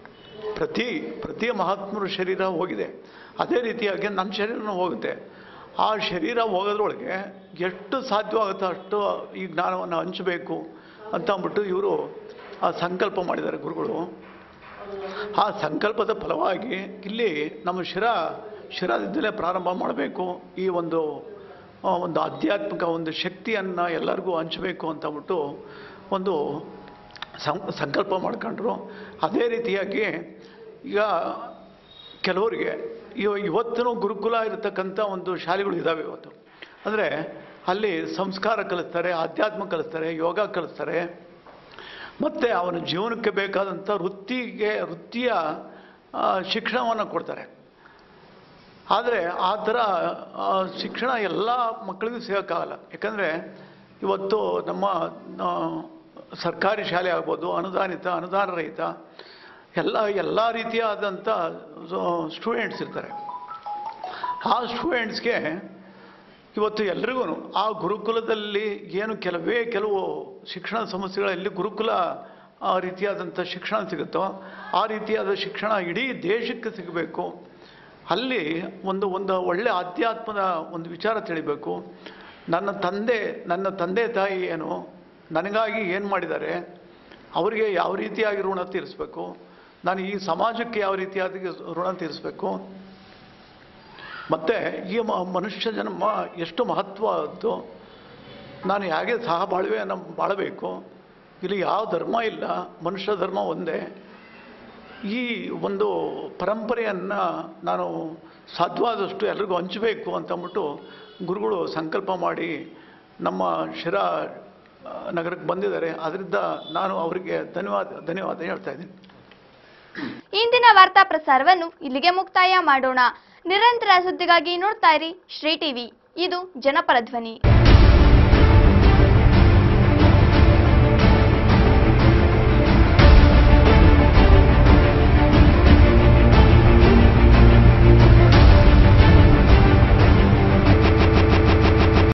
ಪ್ರತಿ ಪ್ರತಿ ಮಹಾತ್ಮರ ಶರೀರ ಹೋಗಿದೆ ಅದೇ ರೀತಿಯಾಗಿ ನನ್ನ ಶರೀರನೂ ಹೋಗುತ್ತೆ ಆ ಶರೀರ ಹೋಗೋದ್ರೊಳಗೆ ಎಷ್ಟು ಸಾಧ್ಯವಾಗುತ್ತೋ ಅಷ್ಟು ಈ ಜ್ಞಾನವನ್ನು ಹಂಚಬೇಕು ಅಂತ ಅಂದ್ಬಿಟ್ಟು ಇವರು ಆ ಸಂಕಲ್ಪ ಮಾಡಿದ್ದಾರೆ ಗುರುಗಳು ಆ ಸಂಕಲ್ಪದ ಫಲವಾಗಿ ಇಲ್ಲಿ ನಮ್ಮ ಶಿರ ಶಿರದಿಂದಲೇ ಪ್ರಾರಂಭ ಮಾಡಬೇಕು ಈ ಒಂದು ಆ, ಒಂದು ಆಧ್ಯಾತ್ಮಿಕ ಒಂದು ಶಕ್ತಿಯನ್ನು ಎಲ್ಲರಿಗೂ ಹಂಚಬೇಕು ಅಂತ ಅಂದ್ಬಿಟ್ಟು ಒಂದು ಸಂ- ಸಂಕಲ್ಪ ಮಾಡ್ಕೊಂಡ್ರು ಅದೇ ರೀತಿಯಾಗಿ ಈಗ ಕೆಲವರಿಗೆ ಇವ ಇವತ್ತಿನ ಗುರುಕುಲ ಇರತಕ್ಕಂಥ ಒಂದು ಶಾಲೆಗಳು ಇದ್ದಾವೆ ಇವತ್ತು ಅಂದರೆ ಅಲ್ಲಿ ಸಂಸ್ಕಾರ ಕಲಿಸ್ತಾರೆ ಆಧ್ಯಾತ್ಮ ಕಲಿಸ್ತಾರೆ ಯೋಗ ಕಲಿಸ್ತಾರೆ ಮತ್ತು ಅವನ ಜೀವನಕ್ಕೆ ಬೇಕಾದಂಥ ವೃತ್ತಿಗೆ ವೃತ್ತಿಯ ಆ, ಶಿಕ್ಷಣವನ್ನು ಕೊಡ್ತಾರೆ ಆದರೆ ಆ ಥರ ಆ, ಶಿಕ್ಷಣ ಎಲ್ಲ ಮಕ್ಕಳಿಗೂ ಸಿಗೋಕ್ಕಾಗಲ್ಲ ಯಾಕಂದರೆ ಇವತ್ತು ನಮ್ಮ ಆ, ಸರ್ಕಾರಿ ಶಾಲೆ ಆಗ್ಬೋದು ಅನುದಾನಿತ ಅನುದಾನ ರಹಿತ ಎಲ್ಲ ಎಲ್ಲ ರೀತಿಯಾದಂಥ ಸ್ಟೂಡೆಂಟ್ಸ್ ಇರ್ತಾರೆ ಆ ಸ್ಟೂಡೆಂಟ್ಸ್ಗೆ ಇವತ್ತು ಎಲ್ರಿಗೂ ಆ ಗುರುಕುಲದಲ್ಲಿ ಏನು ಕೆಲವೇ ಕೆಲವು ಶಿಕ್ಷಣ ಸಂಸ್ಥೆಗಳಲ್ಲಿ ಗುರುಕುಲ ಆ ರೀತಿಯಾದಂಥ ಶಿಕ್ಷಣ ಸಿಗುತ್ತೋ ಆ ರೀತಿಯಾದ ಶಿಕ್ಷಣ ಇಡೀ ದೇಶಕ್ಕೆ ಸಿಗಬೇಕು ಅಲ್ಲಿ ಒಂದು ಒಂದು ಒಳ್ಳೆ ಆಧ್ಯಾತ್ಮದ ಒಂದು ವಿಚಾರ ತಿಳಿಬೇಕು ನನ್ನ ತಂದೆ ನನ್ನ ತಂದೆ ತಾಯಿ ಏನು ನನಗಾಗಿ ಏನು ಮಾಡಿದ್ದಾರೆ ಅವರಿಗೆ ಯಾವ ರೀತಿಯಾಗಿ ಋಣ ತೀರಿಸ್ಬೇಕು ನಾನು ಈ ಸಮಾಜಕ್ಕೆ ಯಾವ ರೀತಿಯಾದ ಋಣ ತೀರಿಸ್ಬೇಕು ಮತ್ತು ಈ ಮ- ಮನುಷ್ಯ ಜನ್ಮ ಎಷ್ಟು ಮಹತ್ವದ್ದು ನಾನು ಹೇಗೆ ಸಹ ಬಾಳ್ವೆಯನ್ನು ಬಾಳಬೇಕು ಇಲ್ಲಿ ಯಾವ ಧರ್ಮ ಇಲ್ಲ ಮನುಷ್ಯ ಧರ್ಮ ಒಂದೇ ಈ ಒಂದು ಪರಂಪರೆಯನ್ನು ನಾನು ಸಾಧ್ಯವಾದಷ್ಟು ಎಲ್ರಿಗೂ ಹಂಚಬೇಕು ಅಂತಂದ್ಬಿಟ್ಟು ಗುರುಗಳು ಸಂಕಲ್ಪ ಮಾಡಿ ನಮ್ಮ ಶಿರಾ ಆ, ನಗರಕ್ಕೆ ಬಂದಿದ್ದಾರೆ ಅದರಿಂದ ನಾನು ಅವರಿಗೆ ಧನ್ಯವಾದ ಧನ್ಯವಾದ ಹೇಳ್ತಾ ಇದ್ದೀನಿ ಇಂದಿನ ವಾರ್ತಾ ಪ್ರಸಾರವನ್ನು ಇಲ್ಲಿಗೆ ಮುಕ್ತಾಯ ಮಾಡೋಣ ನಿರಂತರ ಸುದ್ದಿಗಾಗಿ ನೋಡ್ತಾ ಇರಿ ಶ್ರೀ ಟಿವಿ ಇದು ಜನಪರ ಧ್ವನಿ